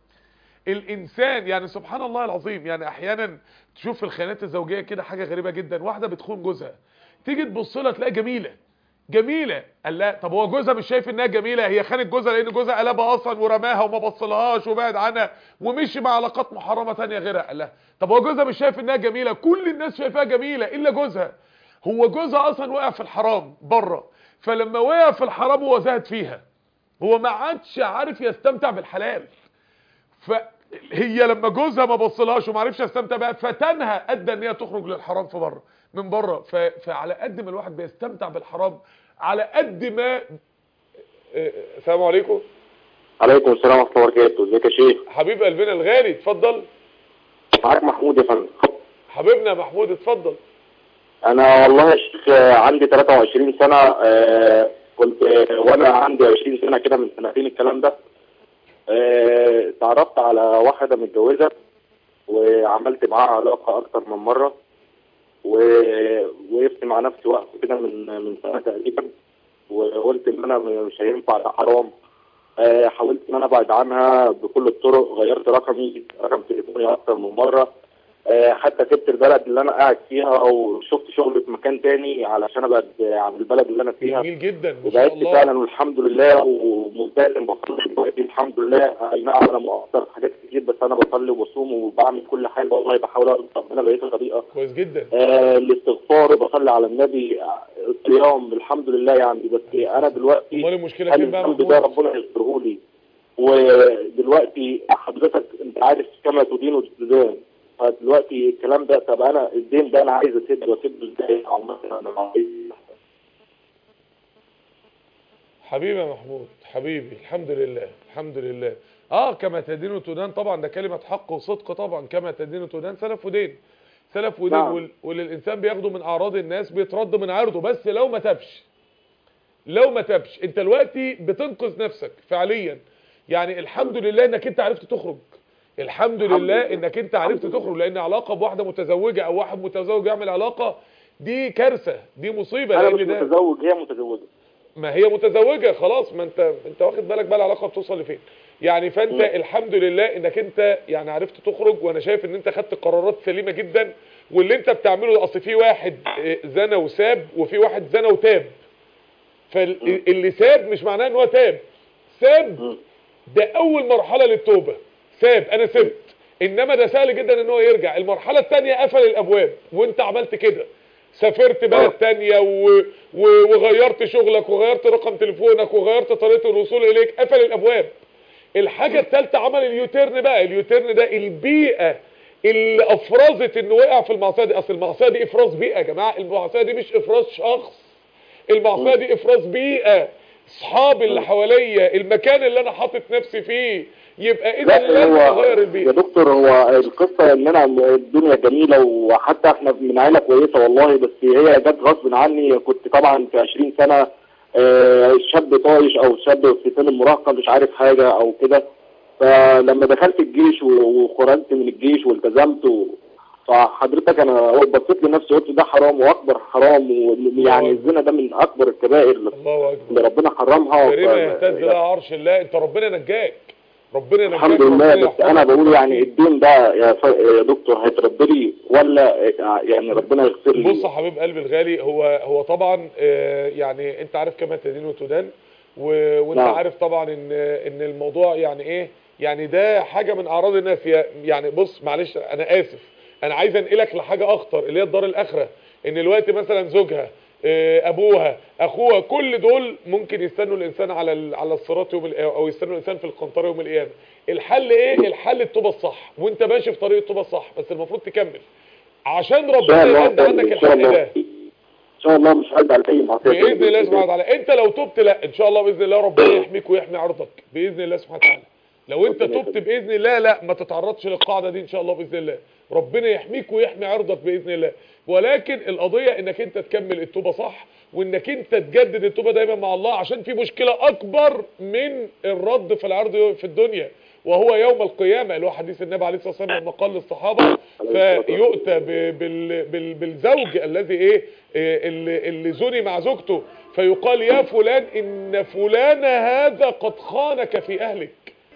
الانسان يعني سبحان الله العظيم يعني احيانا تشوف في الخيانات الزوجيه كده حاجه غريبه جدا واحده بتخون جوزها تيجي تبص لها تلاقيها جميله جميله قال لا طب هو جوزها مش شايف انها جميله هي خانت جوزها لان جوزها قلبها اصلا ورماها وما بصلهاش وبعد عنها ومشي مع علاقات محرمه ثانيه غيرها قال لا طب هو جوزها مش شايف انها جميله كل الناس شايفاها جميله الا جوزها هو جوزها اصلا وقع في الحرام بره فلما وقع في الحرام هو زهد فيها هو ما عادش عارف يستمتع بالحلال فهي لما جوزها ما بصلهاش وما عرفش يستمتع بقى فتنها ادى ان هي تخرج للحرام في بره من بره ف... فعلى قد ما الواحد بيستمتع بالحرام على قد ما آه، السلام عليكم عليكم السلام ورحمة الله وبركاته ازيك يا شيخ حبيب قلبنا الغالي اتفضل معاك محمود يا فندم حبيبنا محمود اتفضل انا والله يا شيخ آه، عندي 23 سنة آه، كنت آه، وانا عندي 20 سنة كده من سنتين الكلام ده آه، اتعرفت على واحدة متجوزة وعملت معاها علاقة أكتر من مرة ووقفت مع نفسي وقت كده من من سنة تقريبا وقلت إن أنا مش هينفع ده حرام آه، حاولت إن أنا أبعد عنها بكل الطرق غيرت رقمي رقم تليفوني أكتر من مرة آه، حتى سبت البلد اللي أنا قاعد فيها وشفت شغل في مكان تاني علشان أبعد عن البلد اللي أنا فيها جميل جدا ما شاء وبقيت الله فعلا والحمد لله وملتزم بصلي دلوقتي الحمد لله اي نعم انا مقصر في حاجات كتير بس انا بصلي وبصوم وبعمل كل حاجه والله بحاول اقرب ربنا بقيت طريقه كويس جدا آه الاستغفار وبصلي على النبي آه، الصيام الحمد لله يعني بس انا دلوقتي امال المشكله هل فين بقى الذنب ده محمود ربنا يغفره لي ودلوقتي حضرتك انت عارف كما تدين وتدان فدلوقتي الكلام ده طب انا الدين ده انا عايز اسد واسده ازاي او مثلا انا عايز حبيبي يا محمود حبيبي الحمد لله الحمد لله اه كما تدين وتدان طبعا ده كلمة حق وصدق طبعا كما تدين وتدان سلف ودين سلف ودين نعم. وال- واللي الانسان بياخده من اعراض الناس بيترد من عرضه بس لو ما تبش لو ما تبش انت دلوقتي بتنقذ نفسك فعليا يعني الحمد لله انك انت عرفت تخرج الحمد الحمد لله لله. انك انت عرفت الحمد لله. تخرج لان علاقة بواحدة متزوجة او واحد متزوج يعمل علاقة دي كارثة دي مصيبة انا لان مش ده متزوج هي متزوجه ما هي متزوجة خلاص ما انت انت واخد بالك بقى العلاقة بتوصل لفين يعني فانت مم. الحمد لله انك انت يعني عرفت تخرج وانا شايف ان انت خدت قرارات سليمة جدا واللي انت بتعمله ده اصل في واحد اه، زنى وساب وفي واحد زنى وتاب فاللي ساب مش معناه ان هو تاب ساب مم. ده اول مرحلة للتوبة ساب انا سبت انما ده سهل جدا ان هو يرجع المرحلة التانية قفل الابواب وانت عملت كده سافرت بلد آه. تانية و... و... وغيرت شغلك وغيرت رقم تليفونك وغيرت طريقة الوصول اليك قفل الابواب الحاجة التالتة عمل اليوتيرن بقى اليوتيرن ده البيئة اللي افرزت انه وقع في المعصية دي اصل المعصية دي افراز بيئة يا جماعة المعصية دي مش افراز شخص المعصية دي افراز بيئة اصحابي اللي حواليا المكان اللي انا حاطط نفسي فيه يبقى اذا لا لازم هو اغير يا البيئة دكتور هو القصة ان انا الدنيا جميلة وحتى احنا من عيلة كويسة والله بس هي جت غصب عني كنت طبعا في 20 سنة آه، شاب طايش او شاب في سن المراهقة مش عارف حاجة او كده فلما دخلت الجيش و- وخرجت من الجيش والتزمت و... فحضرتك انا بصيت لنفسي قلت ده حرام واكبر حرام ويعني الله. الزنا ده من اكبر الكبائر اللي الله اكبر اللي ربنا حرمها كريمة ف- يهتز لها عرش الله انت ربنا نجاك ربنا نجاك الحمد ربنا لله بس يحفظك. انا بقول يعني الدين ده يا, ف... يا دكتور هيترد لي ولا يعني ربنا يغفر لي بص يا حبيب قلبي الغالي هو هو طبعا آه، يعني انت عارف كما تدين وتدان و- وانت نعم. عارف طبعا ان ان الموضوع يعني ايه يعني ده حاجه من اعراض الناس يا- يعني بص معلش انا اسف انا عايز انقلك لحاجه اخطر اللي هي الدار الاخره ان دلوقتي مثلا زوجها آه، ابوها اخوها كل دول ممكن يستنوا الانسان على ال- على الصراط يوم القيامه او يستنوا الانسان في القنطره يوم القيامه الحل ايه الحل التوبه الصح وانت ماشي في طريق التوبه الصح بس المفروض تكمل عشان ان شاء ربنا الله يرد عنك ان شاء الحق الله ده ان شاء الله مش هرجع لاي معصيه باذن الله سبحانه وتعالى انت لو تبت لا ان شاء الله باذن الله ربنا يحميك ويحمي عرضك باذن الله سبحانه وتعالى لو انت ربنا تبت باذن الله لا ما تتعرضش للقاعده دي ان شاء الله باذن الله ربنا يحميك ويحمي عرضك باذن الله ولكن القضيه انك انت تكمل التوبه صح وانك انت تجدد التوبه دايما مع الله عشان في مشكله اكبر من الرد في العرض في الدنيا وهو يوم القيامه اللي هو حديث النبي عليه الصلاه والسلام لما قال للصحابه فيؤتى ب- بال بال بالزوج الذي ايه إيه اللي, اللي زني مع زوجته فيقال يا فلان ان فلان هذا قد خانك في اهلك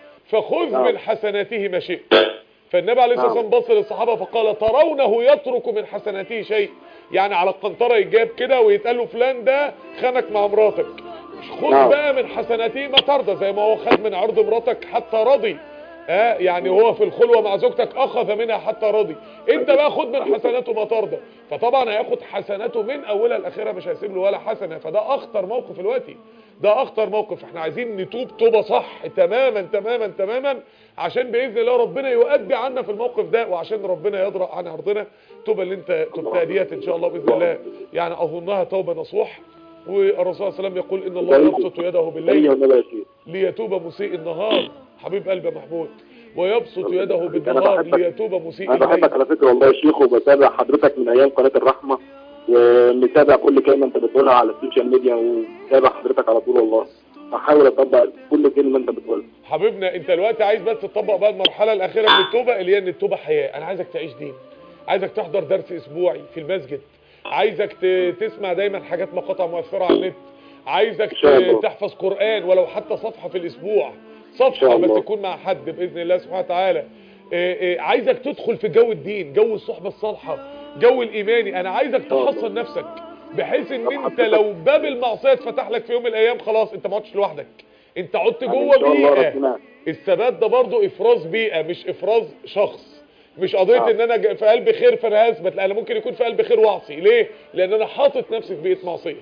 فخذ نعم. من حسناته ما شئت فالنبي عليه الصلاه والسلام بص للصحابه فقال ترونه يترك من حسناته شيء يعني على القنطره يجاب كده ويتقال له فلان ده خانك مع مراتك خذ نعم. بقى من حسناته ما ترضى زي ما هو خد من عرض مراتك حتى رضي اه يعني هو في الخلوه مع زوجتك اخذ منها حتى رضي انت بقى خد من حسناته ما ترضى فطبعا هياخد حسناته من اولها لاخرها مش هيسيب له ولا حسنه فده اخطر موقف دلوقتي ده اخطر موقف احنا عايزين نتوب توبه صح تماما تماما تماما عشان باذن الله ربنا يؤدي عنا في الموقف ده وعشان ربنا يضرأ عن عرضنا التوبه اللي انت تبتها ديت ان شاء الله باذن الله يعني اظنها توبه نصوح والرسول صلى الله عليه وسلم يقول ان الله يبسط يده بالليل ايوه والله يا شيخ ليتوب مسيء النهار حبيب قلب محمود ويبسط يده أنا بالنهار بحبك. ليتوب مسيء انا بحبك الليل على فكره والله يا شيخ وبتابع حضرتك من ايام قناه الرحمه ومتابع كل كلمه انت بتقولها على السوشيال ميديا ومتابع حضرتك على طول والله احاول اطبق كل كلمه انت بتقولها حبيبنا انت دلوقتي عايز بس تطبق بقى المرحله الاخيره من التوبه اللي هي ان التوبه حياه انا عايزك تعيش دين عايزك تحضر درس اسبوعي في المسجد عايزك ت- تسمع دايما حاجات مقاطع مؤثره على النت عايزك شاء الله. ت- تحفظ قران ولو حتى صفحه في الاسبوع شاء صفحه بس الله. تكون مع حد باذن الله سبحانه وتعالى إيه إيه عايزك تدخل في جو الدين جو الصحبه الصالحه جو الايماني انا عايزك تحصن نفسك بحيث ان انت لو باب المعصيه اتفتح لك في يوم من الايام خلاص انت ما عدتش لوحدك انت عدت ان جوه شاء الله بيئه ربنا الثبات ده برضو افراز بيئة مش افراز شخص مش قضية آه. ان انا ج- في قلب خير فانا هثبت لا انا ممكن يكون في قلب خير واعصي ليه لان انا حاطط نفسي في بيئة معصية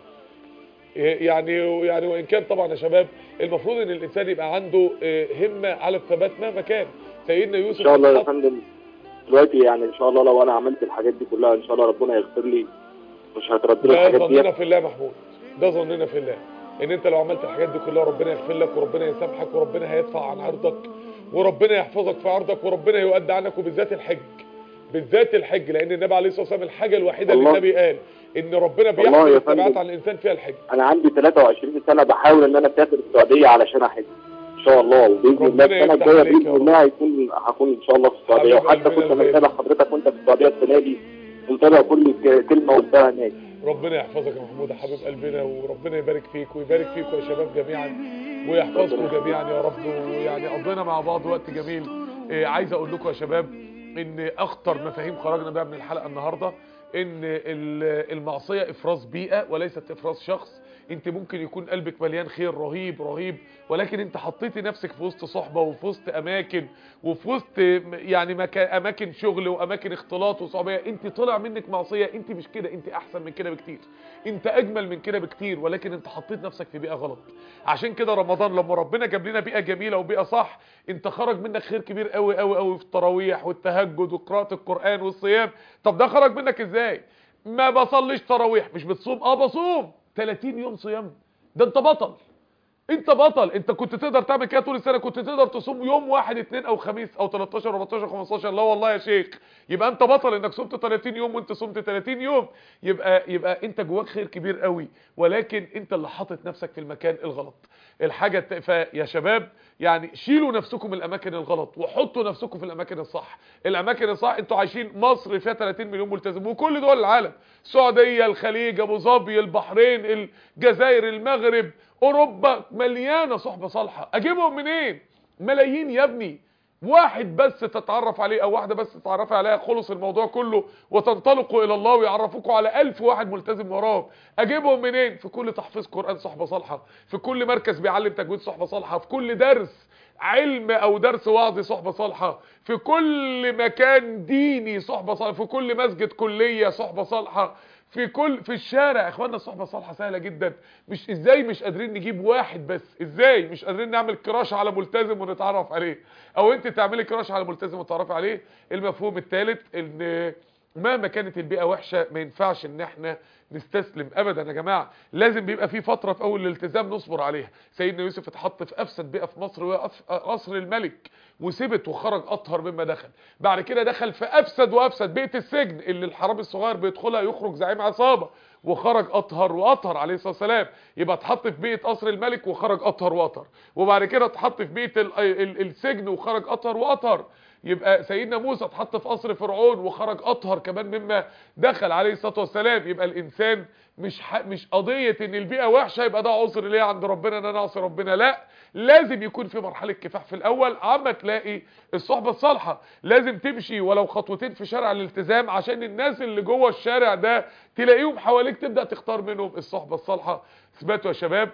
إيه يعني يعني وان كان طبعا يا شباب المفروض ان الانسان يبقى عنده إيه، همة على الثبات مهما كان سيدنا يوسف ان شاء الله يا اتحط- فندم دلوقتي يعني ان شاء الله لو انا عملت الحاجات دي كلها ان شاء الله ربنا يغفر لي مش هترد لي ده الحاجات دي ظننا في الله محمود ده ظننا في الله ان انت لو عملت الحاجات دي كلها ربنا يغفر لك وربنا يسامحك وربنا هيدفع عن عرضك وربنا يحفظك في عرضك وربنا يؤدي عنك وبالذات الحج بالذات الحج لان النبي عليه الصلاه والسلام الحاجه الوحيده اللي الله. النبي قال ان ربنا الله بيحفظ يا التبعات فندم. عن الانسان فيها الحج انا عندي 23 سنه بحاول ان انا اسافر السعوديه علشان احج ان شاء الله وباذن الله ربنا السنه يفتح الجايه عليك يا باذن رب. الله هيكون هكون ان شاء الله في السعوديه حبيب وحتى قلبنا كنت الغالي. متابع حضرتك وانت في السعوديه السنه دي ومتابع كل ك- كلمه قلتها هناك ربنا يحفظك يا محمود يا حبيب قلبنا وربنا يبارك فيك ويبارك فيكم يا شباب جميعا ويحفظكم جميعا يا رب ويعني قضينا مع بعض وقت جميل إيه، عايز اقول لكم يا شباب ان اخطر مفاهيم خرجنا بيها من الحلقه النهارده ان ال- المعصيه افراز بيئه وليست افراز شخص انت ممكن يكون قلبك مليان خير رهيب رهيب ولكن انت حطيتي نفسك في وسط صحبه وفي وسط اماكن وفي وسط م- يعني مكان اماكن شغل واماكن اختلاط وصحوبيه انت طلع منك معصيه انت مش كده انت احسن من كده بكتير انت اجمل من كده بكتير ولكن انت حطيت نفسك في بيئه غلط عشان كده رمضان لما ربنا جاب لنا بيئه جميله وبيئه صح انت خرج منك خير كبير قوي قوي قوي في التراويح والتهجد وقراءه القران والصيام طب ده خرج منك ازاي ما بصليش تراويح مش بتصوم اه بصوم 30 يوم صيام ده انت بطل انت بطل انت كنت تقدر تعمل كده طول السنه كنت تقدر تصوم يوم واحد اتنين او خميس او 13 14 15 لا والله يا شيخ يبقى انت بطل انك صمت 30 يوم وانت صمت 30 يوم يبقى يبقى انت جواك خير كبير قوي ولكن انت اللي حاطط نفسك في المكان الغلط الحاجه الت... فيا شباب يعني شيلوا نفسكم من الاماكن الغلط وحطوا نفسكم في الاماكن الصح الاماكن الصح انتوا عايشين مصر فيها 30 مليون ملتزم وكل دول العالم السعوديه الخليج ابو ظبي البحرين الجزائر المغرب اوروبا مليانه صحبه صالحه اجيبهم منين ملايين يا ابني واحد بس تتعرف عليه او واحده بس تتعرفي عليها خلص الموضوع كله وتنطلقوا الى الله ويعرفوكوا على ألف واحد ملتزم وراهم اجيبهم منين في كل تحفيظ قران صحبه صالحه في كل مركز بيعلم تجويد صحبه صالحه في كل درس علم او درس وعظي صحبه صالحه في كل مكان ديني صحبه صالحه في كل مسجد كليه صحبه صالحه في كل في الشارع يا اخوانا الصحبه الصالحه سهله جدا مش ازاي مش قادرين نجيب واحد بس ازاي مش قادرين نعمل كراش على ملتزم ونتعرف عليه او انت تعملي كراش على ملتزم وتتعرفي عليه المفهوم الثالث ان مهما كانت البيئه وحشه ما ينفعش ان احنا نستسلم ابدا يا جماعه لازم بيبقى في فتره في اول الالتزام نصبر عليها سيدنا يوسف اتحط في افسد بيئه في مصر وهي أف- قصر الملك وسبت وخرج اطهر مما دخل بعد كده دخل في افسد وافسد بيئه السجن اللي الحرامي الصغير بيدخلها يخرج زعيم عصابه وخرج اطهر واطهر عليه الصلاه والسلام يبقى اتحط في بيئه قصر الملك وخرج اطهر واطهر وبعد كده اتحط في بيئه ال- ال- السجن وخرج اطهر واطهر يبقى سيدنا موسى اتحط في قصر فرعون وخرج اطهر كمان مما دخل عليه الصلاه والسلام يبقى الانسان مش ح... مش قضيه ان البيئه وحشه يبقى ده عذر ليه عند ربنا ان انا اعصي ربنا لا لازم يكون في مرحله كفاح في الاول عما تلاقي الصحبه الصالحه لازم تمشي ولو خطوتين في شارع الالتزام عشان الناس اللي جوه الشارع ده تلاقيهم حواليك تبدا تختار منهم الصحبه الصالحه اثبتوا يا شباب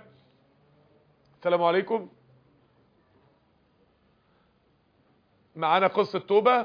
السلام عليكم معانا قصة توبة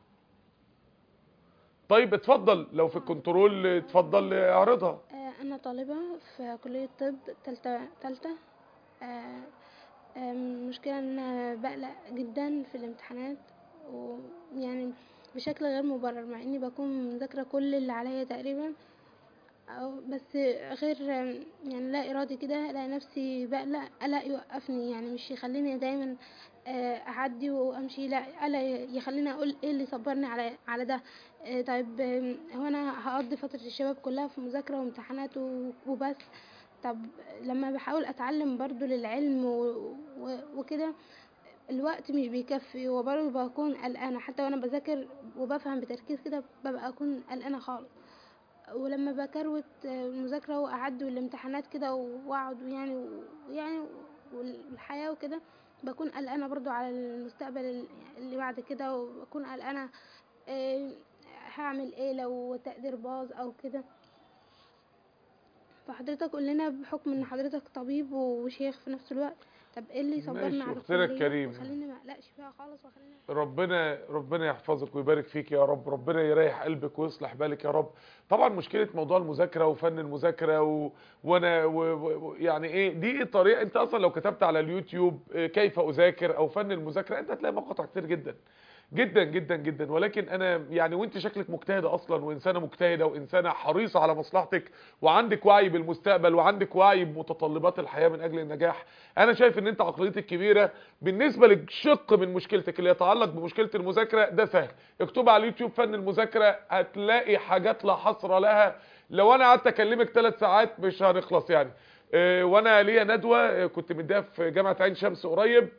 طيب اتفضل لو في الكنترول اتفضل اعرضها آه، أنا طالبة في كلية طب تالتة تالتة آه، آه، المشكلة إن أنا بقلق جدا في الامتحانات ويعني بشكل غير مبرر مع إني بكون مذاكرة كل اللي عليا تقريبا أو بس غير يعني لا إرادي كده ألاقي نفسي بقلق قلق يوقفني يعني مش يخليني دايما آه، أعدي وأمشي لا قلق يخليني أقول إيه اللي صبرني على على ده آه، طيب آم، هو أنا هقضي فترة الشباب كلها في مذاكرة وامتحانات و- وبس طب لما بحاول اتعلم برضو للعلم و- و- وكده الوقت مش بيكفي وبرضه بكون قلقانة حتى وانا بذاكر وبفهم بتركيز كده ببقى اكون قلقانة خالص ولما بكروت المذاكرة واعدي الامتحانات كده واقعد يعني ويعني والحياة وكده بكون قلقانة برضو على المستقبل اللي بعد كده وبكون قلقانة آه، هعمل ايه لو تقدير باظ او كده فحضرتك قول لنا بحكم ان حضرتك طبيب وشيخ في نفس الوقت طب ايه اللي ماشي، يصبرنا على أختنا الكلية الكريمة. وخليني ما اقلقش فيها خالص وخليني ربنا ربنا يحفظك ويبارك فيك يا رب ربنا يريح قلبك ويصلح بالك يا رب طبعا مشكله موضوع المذاكره وفن المذاكره و... وانا و... و... يعني ايه دي الطريقه انت اصلا لو كتبت على اليوتيوب إيه، كيف اذاكر او فن المذاكره انت هتلاقي مقاطع كتير جدا جدا جدا جدا ولكن انا يعني وانت شكلك مجتهده اصلا وانسانه مجتهده وانسانه حريصه على مصلحتك وعندك وعي بالمستقبل وعندك وعي بمتطلبات الحياه من اجل النجاح انا شايف ان انت عقليتك كبيره بالنسبه للشق من مشكلتك اللي يتعلق بمشكله المذاكره ده سهل اكتب على اليوتيوب فن المذاكره هتلاقي حاجات لا حصر لها لو انا قعدت اكلمك ثلاث ساعات مش هنخلص يعني آه، وانا ليا ندوه آه، كنت مديها في جامعه عين شمس قريب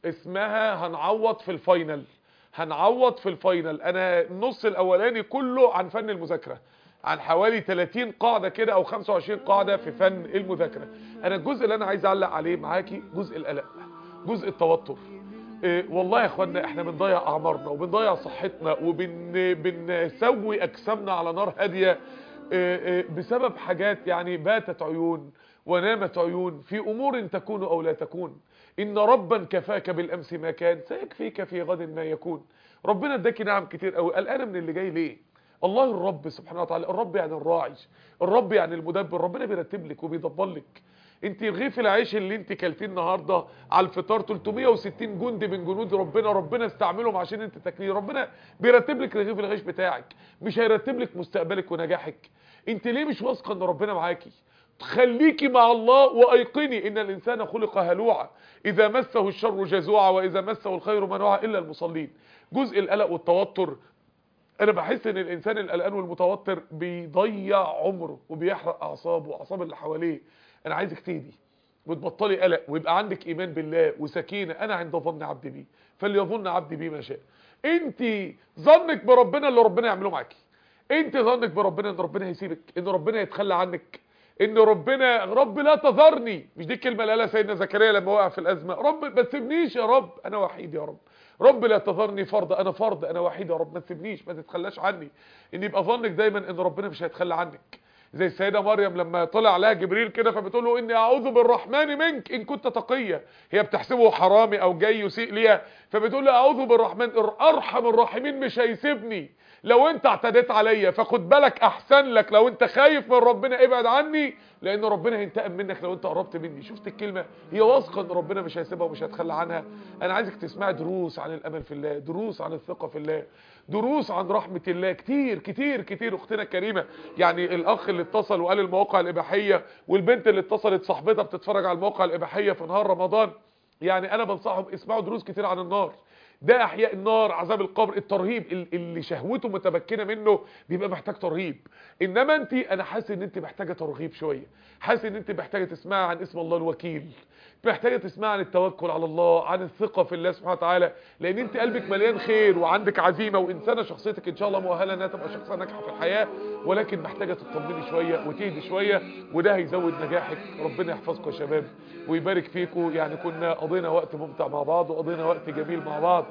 اسمها هنعوض في الفاينل هنعوض في الفاينل انا النص الاولاني كله عن فن المذاكره عن حوالي 30 قاعده كده او 25 قاعده في فن المذاكره انا الجزء اللي انا عايز اعلق عليه معاكي جزء القلق جزء التوتر إيه والله يا اخوانا احنا بنضيع اعمارنا وبنضيع صحتنا وبن بنسوي اجسامنا على نار هاديه إيه إيه بسبب حاجات يعني باتت عيون ونامت عيون في امور تكون او لا تكون ان ربا كفاك بالامس ما كان سيكفيك في غد ما يكون ربنا اداكي نعم كتير قوي قلقانه من اللي جاي ليه الله الرب سبحانه وتعالى الرب يعني الراعي الرب يعني المدبر ربنا بيرتب لك وبيدبر لك انت رغيف العيش اللي انت كلتيه النهارده على الفطار 360 جندي من جنود ربنا ربنا استعملهم عشان انت تاكليه ربنا بيرتب لك رغيف العيش بتاعك مش هيرتب لك مستقبلك ونجاحك انت ليه مش واثقه ان ربنا معاكي خليكي مع الله وايقني ان الانسان خلق هلوعا اذا مسه الشر جزوعا واذا مسه الخير منوعا الا المصلين جزء القلق والتوتر انا بحس ان الانسان القلقان والمتوتر بيضيع عمره وبيحرق اعصابه واعصاب اللي حواليه انا عايزك تهدي وتبطلي قلق ويبقى عندك ايمان بالله وسكينه انا عند ظن عبدي بي فليظن عبدي بي ما شاء انت ظنك بربنا اللي ربنا يعمله معاكي انت ظنك بربنا ان ربنا هيسيبك ان ربنا يتخلى عنك ان ربنا رب لا تذرني مش دي الكلمه اللي قالها سيدنا زكريا لما وقع في الازمه رب ما تسيبنيش يا رب انا وحيد يا رب رب لا تذرني فرد انا فرد انا وحيد يا رب ما تسيبنيش ما تتخلاش عني ان يبقى ظنك دايما ان ربنا مش هيتخلى عنك زي السيده مريم لما طلع لها جبريل كده فبتقول له اني اعوذ بالرحمن منك ان كنت تقيه هي بتحسبه حرامي او جاي يسيء ليها فبتقول له اعوذ بالرحمن ارحم الراحمين مش هيسيبني لو انت اعتديت عليا فخد بالك احسن لك لو انت خايف من ربنا ابعد عني لان ربنا هينتقم منك لو انت قربت مني شفت الكلمه هي واثقه ان ربنا مش هيسيبها ومش هيتخلى عنها انا عايزك تسمعي دروس عن الامل في الله دروس عن الثقه في الله دروس عن رحمه الله كتير كتير كتير اختنا الكريمه يعني الاخ اللي اتصل وقال المواقع الاباحيه والبنت اللي اتصلت صاحبتها بتتفرج على المواقع الاباحيه في نهار رمضان يعني انا بنصحهم اسمعوا دروس كتير عن النار ده احياء النار عذاب القبر الترهيب ال- اللي شهوته متمكنه منه بيبقى محتاج ترهيب انما انت انا حاسس ان انت محتاجه ترغيب شويه حاسس ان انت محتاجه تسمعي عن اسم الله الوكيل محتاجه تسمعي عن التوكل على الله عن الثقه في الله سبحانه وتعالى لان انت قلبك مليان خير وعندك عزيمه وانسانه شخصيتك ان شاء الله مؤهله انها تبقى شخصيه ناجحه في الحياه ولكن محتاجه تطمني شويه وتهدي شويه وده هيزود نجاحك ربنا يحفظكم يا شباب ويبارك فيكم يعني كنا قضينا وقت ممتع مع بعض وقضينا وقت جميل مع بعض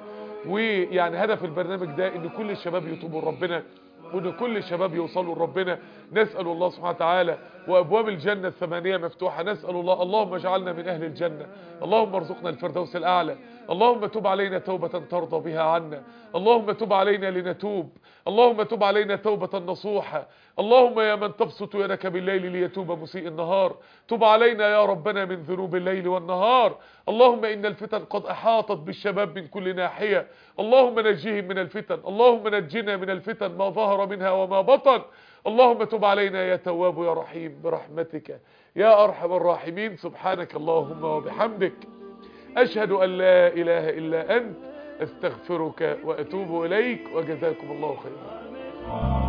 ويعني هدف البرنامج ده ان كل الشباب يتوبوا لربنا وان كل الشباب يوصلوا لربنا نسال الله سبحانه وتعالى وابواب الجنه الثمانيه مفتوحه نسال الله اللهم اجعلنا من اهل الجنه اللهم ارزقنا الفردوس الاعلى اللهم تب علينا توبه ترضى بها عنا اللهم تب علينا لنتوب اللهم تب علينا توبه نصوحه اللهم يا من تبسط يدك بالليل ليتوب مسيء النهار تب علينا يا ربنا من ذنوب الليل والنهار اللهم ان الفتن قد احاطت بالشباب من كل ناحيه اللهم نجيهم من الفتن اللهم نجنا من الفتن ما ظهر منها وما بطن اللهم تب علينا يا تواب يا رحيم برحمتك يا ارحم الراحمين سبحانك اللهم وبحمدك اشهد ان لا اله الا انت استغفرك واتوب اليك وجزاكم الله خيرا